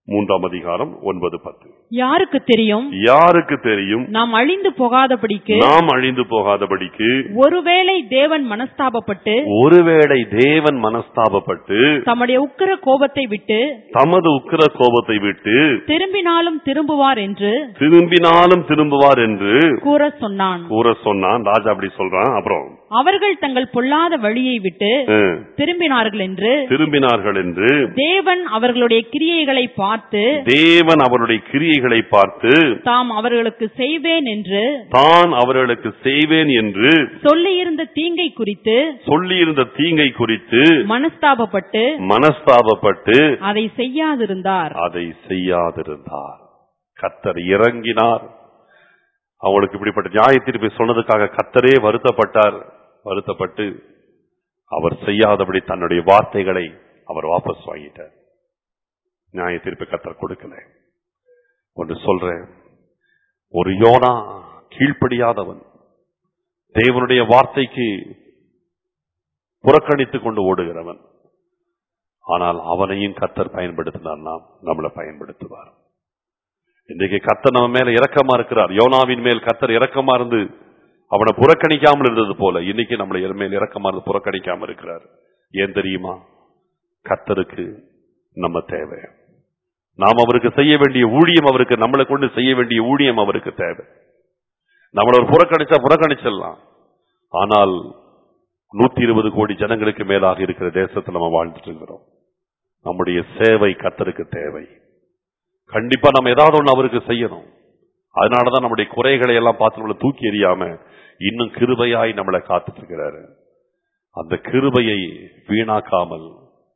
மூன்றாம் அதிகாரம் ஒன்பது பத்து யாருக்கு தெரியும் யாருக்கு தெரியும் நாம் அழிந்து போகாதபடிக்கு நாம் அழிந்து போகாதபடிக்கு ஒருவேளை தேவன் மனஸ்தாபப்பட்டு ஒருவேளை தேவன் மனஸ்தாபப்பட்டு தம்முடைய உக்கிர கோபத்தை விட்டு தமது உக்கிர கோபத்தை விட்டு திரும்பினாலும் திரும்புவார் என்று திரும்பினாலும் திரும்புவார் என்று கூற சொன்னான் கூற சொன்னான் ராஜா அப்படி சொல்றான் அப்புறம் அவர்கள் தங்கள் பொல்லாத வழியை விட்டு அஹ், திரும்பினார்கள் என்று திரும்பினார்கள் என்று தேவன் அவர்களுடைய கிரியைகளை பார்த்து தேவன் அவருடைய கிரியைகளை பார்த்து தாம் அவர்களுக்கு செய்வேன் என்று தான் அவர்களுக்கு செய்வேன் என்று சொல்லியிருந்த தீங்கை குறித்து சொல்லியிருந்த தீங்கை குறித்து மனஸ்தாபப்பட்டு மனஸ்தாபப்பட்டு அதை செய்யாதிருந்தார் அதை செய்யாதிருந்தார் கத்தர் இறங்கினார் அவளுக்கு இப்படிப்பட்ட நியாய தீர்ப்பை சொன்னதுக்காக கத்தரே வருத்தப்பட்டார் வருத்தப்பட்டு அவர் செய்யாதபடி தன்னுடைய வார்த்தைகளை அவர் வாபஸ் வாங்கிட்டார் நியாய தீர்ப்பை கத்தர் கொடுக்கல ஒன்று சொல்றேன் ஒரு யோனா கீழ்ப்படியாதவன் தேவனுடைய வார்த்தைக்கு புறக்கணித்துக் கொண்டு ஓடுகிறவன் ஆனால் அவனையும் கத்தர் பயன்படுத்தினார் நாம் நம்மளை பயன்படுத்துவார் இன்றைக்கு கத்தர் நம்ம மேல இரக்கமா இருக்கிறார் யோனாவின் மேல் கத்தர் இரக்கமா இருந்து அவனை புறக்கணிக்காமல் இருந்தது போல இன்னைக்கு நம்மளை என் மேல் இரக்கமா இருந்து புறக்கணிக்காம இருக்கிறார் ஏன் தெரியுமா கத்தருக்கு நம்ம தேவை நாம் அவருக்கு செய்ய வேண்டிய ஊழியம் அவருக்கு நம்மளை கொண்டு செய்ய வேண்டிய ஊழியம் அவருக்கு தேவை நம்மள ஒரு புறக்கணிச்சா புறக்கணிச்சிடலாம் ஆனால் நூத்தி இருபது கோடி ஜனங்களுக்கு மேலாக இருக்கிற தேசத்தில் நம்ம வாழ்ந்துட்டு இருக்கிறோம் நம்முடைய சேவை கத்தருக்கு தேவை கண்டிப்பா நம்ம ஏதாவது ஒண்ணு அவருக்கு செய்யணும் அதனாலதான் நம்முடைய குறைகளை எல்லாம் பார்த்து நம்மளை தூக்கி எறியாம இன்னும் கிருபையாய் நம்மளை காத்துட்டு இருக்கிறாரு அந்த கிருபையை வீணாக்காமல்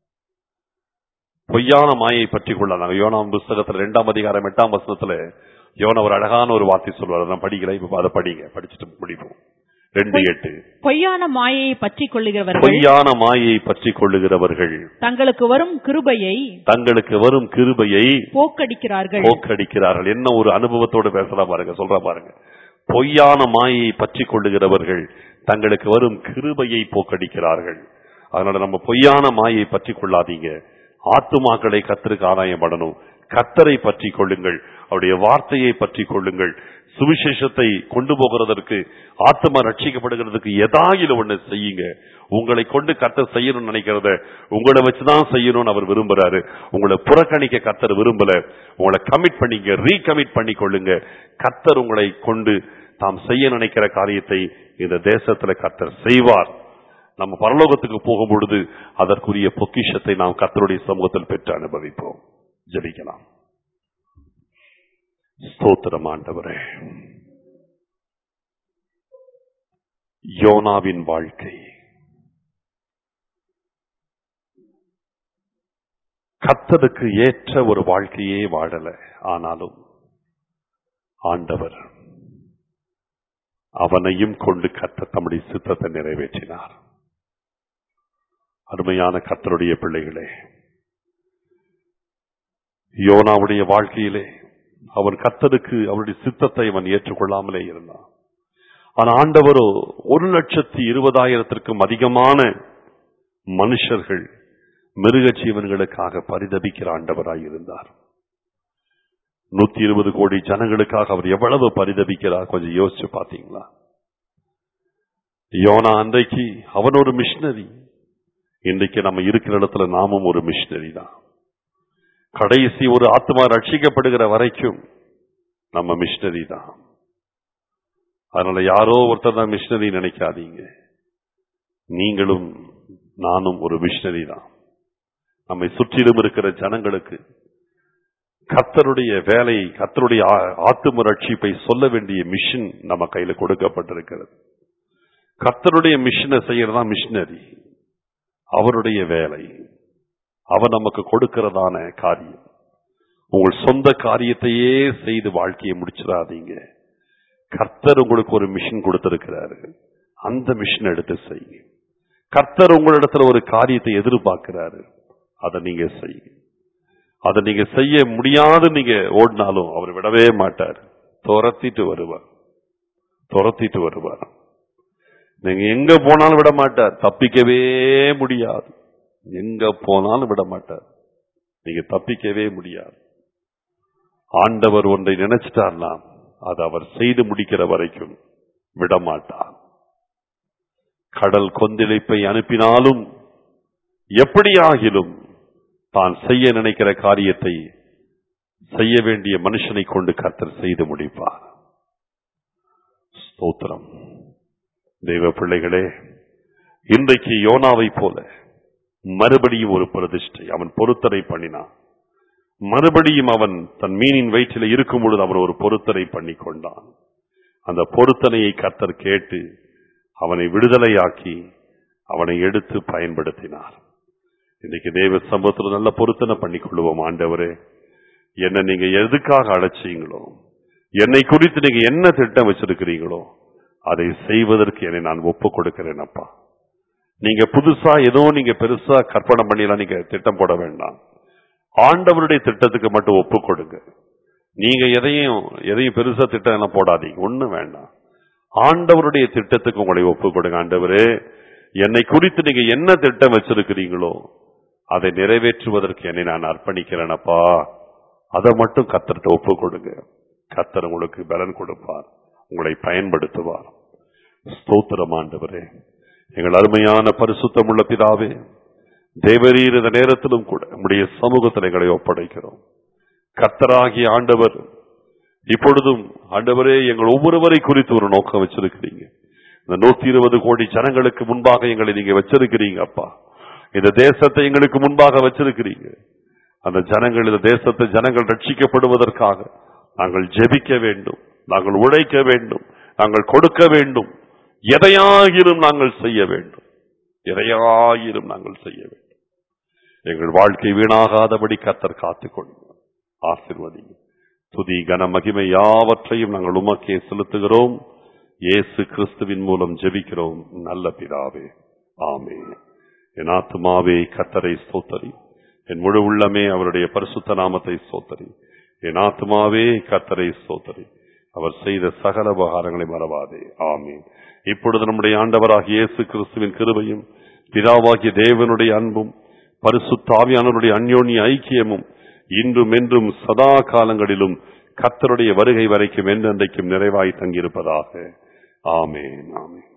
பொய்யான மாயை பற்றி கொள்ளலாம் யோனாம் புஸ்தகத்துல ரெண்டாம் அதிகாரம் எட்டாம் வசனத்துல யோனா ஒரு அழகான ஒரு வார்த்தை சொல்வார் அதை நான் படிக்கல இப்ப அதை படிங்க படிச்சுட்டு முடிப்போம் ரெண்டு எட்டு பொய்யான மாயையை பற்றி கொள்ளுகிறவர்கள் பொய்யான மாயை பற்றி கொள்ளுகிறவர்கள் தங்களுக்கு வரும் கிருபையை தங்களுக்கு வரும் கிருபையை போக்கடிக்கிறார்கள் போக்கடிக்கிறார்கள் என்ன ஒரு அனுபவத்தோடு பேசலாம் பாருங்க சொல்ற பாருங்க பொய்யான மாயை பற்றி கொள்ளுகிறவர்கள் தங்களுக்கு வரும் கிருபையை போக்கடிக்கிறார்கள் அதனால நம்ம பொய்யான மாயை பற்றி கொள்ளாதீங்க ஆத்துமாக்களை கத்தருக்கு ஆதாயப்படணும் கத்தரை பற்றி கொள்ளுங்கள் அவருடைய வார்த்தையை பற்றி கொள்ளுங்கள் சுவிசேஷத்தை கொண்டு போகிறதற்கு ஆத்மா ரட்சிக்கப்படுகிறதுக்கு ஏதாயிலும் ஒண்ணு செய்யுங்க உங்களை கொண்டு கத்தர் செய்யணும்னு நினைக்கிறத உங்களை வச்சுதான் செய்யணும்னு அவர் விரும்புறாரு உங்களை புறக்கணிக்க கத்தர் விரும்பல உங்களை கமிட் பண்ணிங்க ரீகமிட் பண்ணி கொள்ளுங்க கத்தர் உங்களை கொண்டு தாம் செய்ய நினைக்கிற காரியத்தை இந்த தேசத்துல கத்தர் செய்வார் நம்ம பரலோகத்துக்கு போகும் பொழுது அதற்குரிய பொக்கிஷத்தை நாம் கத்தருடைய சமூகத்தில் பெற்று அனுபவிப்போம் ஜெபிக்கலாம் ஸ்தோத்திரம் ஆண்டவரே யோனாவின் வாழ்க்கை கத்தருக்கு ஏற்ற ஒரு வாழ்க்கையே வாழல ஆனாலும் ஆண்டவர் அவனையும் கொண்டு கத்த தம்முடைய சித்தத்தை நிறைவேற்றினார் அருமையான கத்தருடைய பிள்ளைகளே யோனாவுடைய வாழ்க்கையிலே அவன் கத்தருக்கு அவருடைய சித்தத்தை அவன் ஏற்றுக்கொள்ளாமலே இருந்தான் ஆனா ஆண்டவரோ ஒரு லட்சத்தி இருபதாயிரத்திற்கும் அதிகமான மனுஷர்கள் மிருக ஜீவன்களுக்காக பரிதபிக்கிற ஆண்டவராய் இருந்தார் நூத்தி இருபது கோடி ஜனங்களுக்காக அவர் எவ்வளவு பரிதபிக்கிறார் கொஞ்சம் யோசிச்சு பாத்தீங்களா யோனா அன்றைக்கு அவன் ஒரு மிஷினரி இன்றைக்கு நம்ம இருக்கிற இடத்துல நாமும் ஒரு மிஷினரி தான் கடைசி ஒரு ஆத்மா ரட்சிக்கப்படுகிற வரைக்கும் நம்ம மிஷினரி தான் அதனால யாரோ ஒருத்தர் தான் மிஷினரி நினைக்காதீங்க நீங்களும் நானும் ஒரு மிஷினரி தான் நம்மை சுற்றிலும் இருக்கிற ஜனங்களுக்கு கத்தருடைய வேலையை கத்தருடைய ஆ- ஆத்தும ரட்சிப்பை சொல்ல வேண்டிய மிஷின் நம்ம கையில கொடுக்கப்பட்டிருக்கிறது கத்தருடைய மிஷினை செய்யறதா மிஷினரி அவருடைய வேலை அவர் நமக்கு கொடுக்கிறதான காரியம் உங்கள் சொந்த காரியத்தையே செய்து வாழ்க்கையை முடிச்சிடாதீங்க கர்த்தர் உங்களுக்கு ஒரு மிஷின் கொடுத்திருக்கிறாரு அந்த மிஷின் எடுத்து செய்யுங்க கர்த்தர் உங்களிடத்துல ஒரு காரியத்தை எதிர்பார்க்கிறாரு அதை நீங்க செய்யுங்க அதை நீங்க செய்ய முடியாது நீங்க ஓடினாலும் அவர் விடவே மாட்டார் துரத்திட்டு வருவார் துரத்திட்டு வருவார் நீங்க எங்க போனாலும் விட மாட்டார் தப்பிக்கவே முடியாது எங்க போனாலும் விட மாட்டார் நீங்க தப்பிக்கவே முடியாது ஆண்டவர் ஒன்றை நினைச்சிட்டார்னா அது அவர் செய்து முடிக்கிற வரைக்கும் விடமாட்டார் கடல் கொந்தளிப்பை அனுப்பினாலும் எப்படியாகிலும் தான் செய்ய நினைக்கிற காரியத்தை செய்ய வேண்டிய மனுஷனை கொண்டு கர்த்தர் செய்து முடிப்பார் ஸ்தோத்திரம் தெய்வ பிள்ளைகளே இன்றைக்கு யோனாவை போல மறுபடியும் ஒரு பிரதிஷ்டை அவன் பொருத்தனை பண்ணினான் மறுபடியும் அவன் தன் மீனின் வயிற்றில் இருக்கும் பொழுது அவன் ஒரு பொருத்தனை பண்ணி கொண்டான் அந்த பொருத்தனையை கர்த்தர் கேட்டு அவனை விடுதலையாக்கி அவனை எடுத்து பயன்படுத்தினார் இன்னைக்கு தேவ சம்பவத்தில் நல்ல பொருத்தனை பண்ணி கொள்வோம் ஆண்டவரே என்ன நீங்க எதுக்காக அழைச்சீங்களோ என்னை குறித்து நீங்க என்ன திட்டம் வச்சிருக்கிறீங்களோ அதை செய்வதற்கு என்னை நான் ஒப்பு கொடுக்கிறேன் அப்பா நீங்க புதுசா ஏதோ நீங்க பெருசா கற்பனை பண்ணிலாம் நீங்க திட்டம் போட வேண்டாம் ஆண்டவருடைய திட்டத்துக்கு மட்டும் ஒப்பு கொடுங்க நீங்க எதையும் எதையும் பெருசா திட்டம் எல்லாம் போடாதீங்க ஒண்ணும் வேண்டாம் ஆண்டவருடைய திட்டத்துக்கு உங்களை ஒப்பு கொடுங்க ஆண்டவரே என்னை குறித்து நீங்க என்ன திட்டம் வச்சிருக்கிறீங்களோ அதை நிறைவேற்றுவதற்கு என்னை நான் அர்ப்பணிக்கிறேனப்பா அதை மட்டும் கத்தர்கிட்ட ஒப்பு கொடுங்க கத்தர் உங்களுக்கு பலன் கொடுப்பார் உங்களை பயன்படுத்துவார் ஸ்தோத்திரம் ஆண்டவரே எங்கள் அருமையான பரிசுத்தமுள்ள பிதாவே தேவரீர் இந்த நேரத்திலும் கூட நம்முடைய சமூகத்தில் எங்களை ஒப்படைக்கிறோம் கத்தராகிய ஆண்டவர் இப்பொழுதும் ஆண்டவரே எங்கள் ஒவ்வொருவரை குறித்து ஒரு நோக்கம் வச்சிருக்கிறீங்க இந்த நூத்தி இருபது கோடி ஜனங்களுக்கு முன்பாக எங்களை நீங்க வச்சிருக்கிறீங்க அப்பா இந்த தேசத்தை எங்களுக்கு முன்பாக வச்சிருக்கிறீங்க அந்த ஜனங்கள் இந்த தேசத்தை ஜனங்கள் ரட்சிக்கப்படுவதற்காக நாங்கள் ஜெபிக்க வேண்டும் நாங்கள் உழைக்க வேண்டும் நாங்கள் கொடுக்க வேண்டும் எதையாயிரும் நாங்கள் செய்ய வேண்டும் எதையாயிரும் நாங்கள் செய்ய வேண்டும் எங்கள் வாழ்க்கை வீணாகாதபடி கத்தர் காத்துக்கொள்ளுங்க ஆசிர்வதிங்க துதி கன மகிமை யாவற்றையும் நாங்கள் உமக்கே செலுத்துகிறோம் இயேசு கிறிஸ்துவின் மூலம் ஜெபிக்கிறோம் நல்ல பிதாவே ஆமே என் ஆத்துமாவே கத்தரை ஸ்தோத்தரி என் முழு உள்ளமே அவருடைய பரிசுத்த நாமத்தை ஸ்தோத்தரி என் ஆத்துமாவே கத்தரை ஸ்தோத்தரி அவர் செய்த சகல உபகாரங்களை மறவாதே ஆமீன் இப்பொழுது நம்முடைய ஆண்டவராகிய இயேசு கிறிஸ்துவின் கிருபையும் பிதாவாகிய தேவனுடைய அன்பும் பரிசுத்தாவியானவருடைய அந்யோன்ய ஐக்கியமும் இன்றும் என்றும் சதா காலங்களிலும் கத்தருடைய வருகை வரைக்கும் என்றென்றைக்கும் நிறைவாய் தங்கியிருப்பதாக ஆமேன் ஆமேன்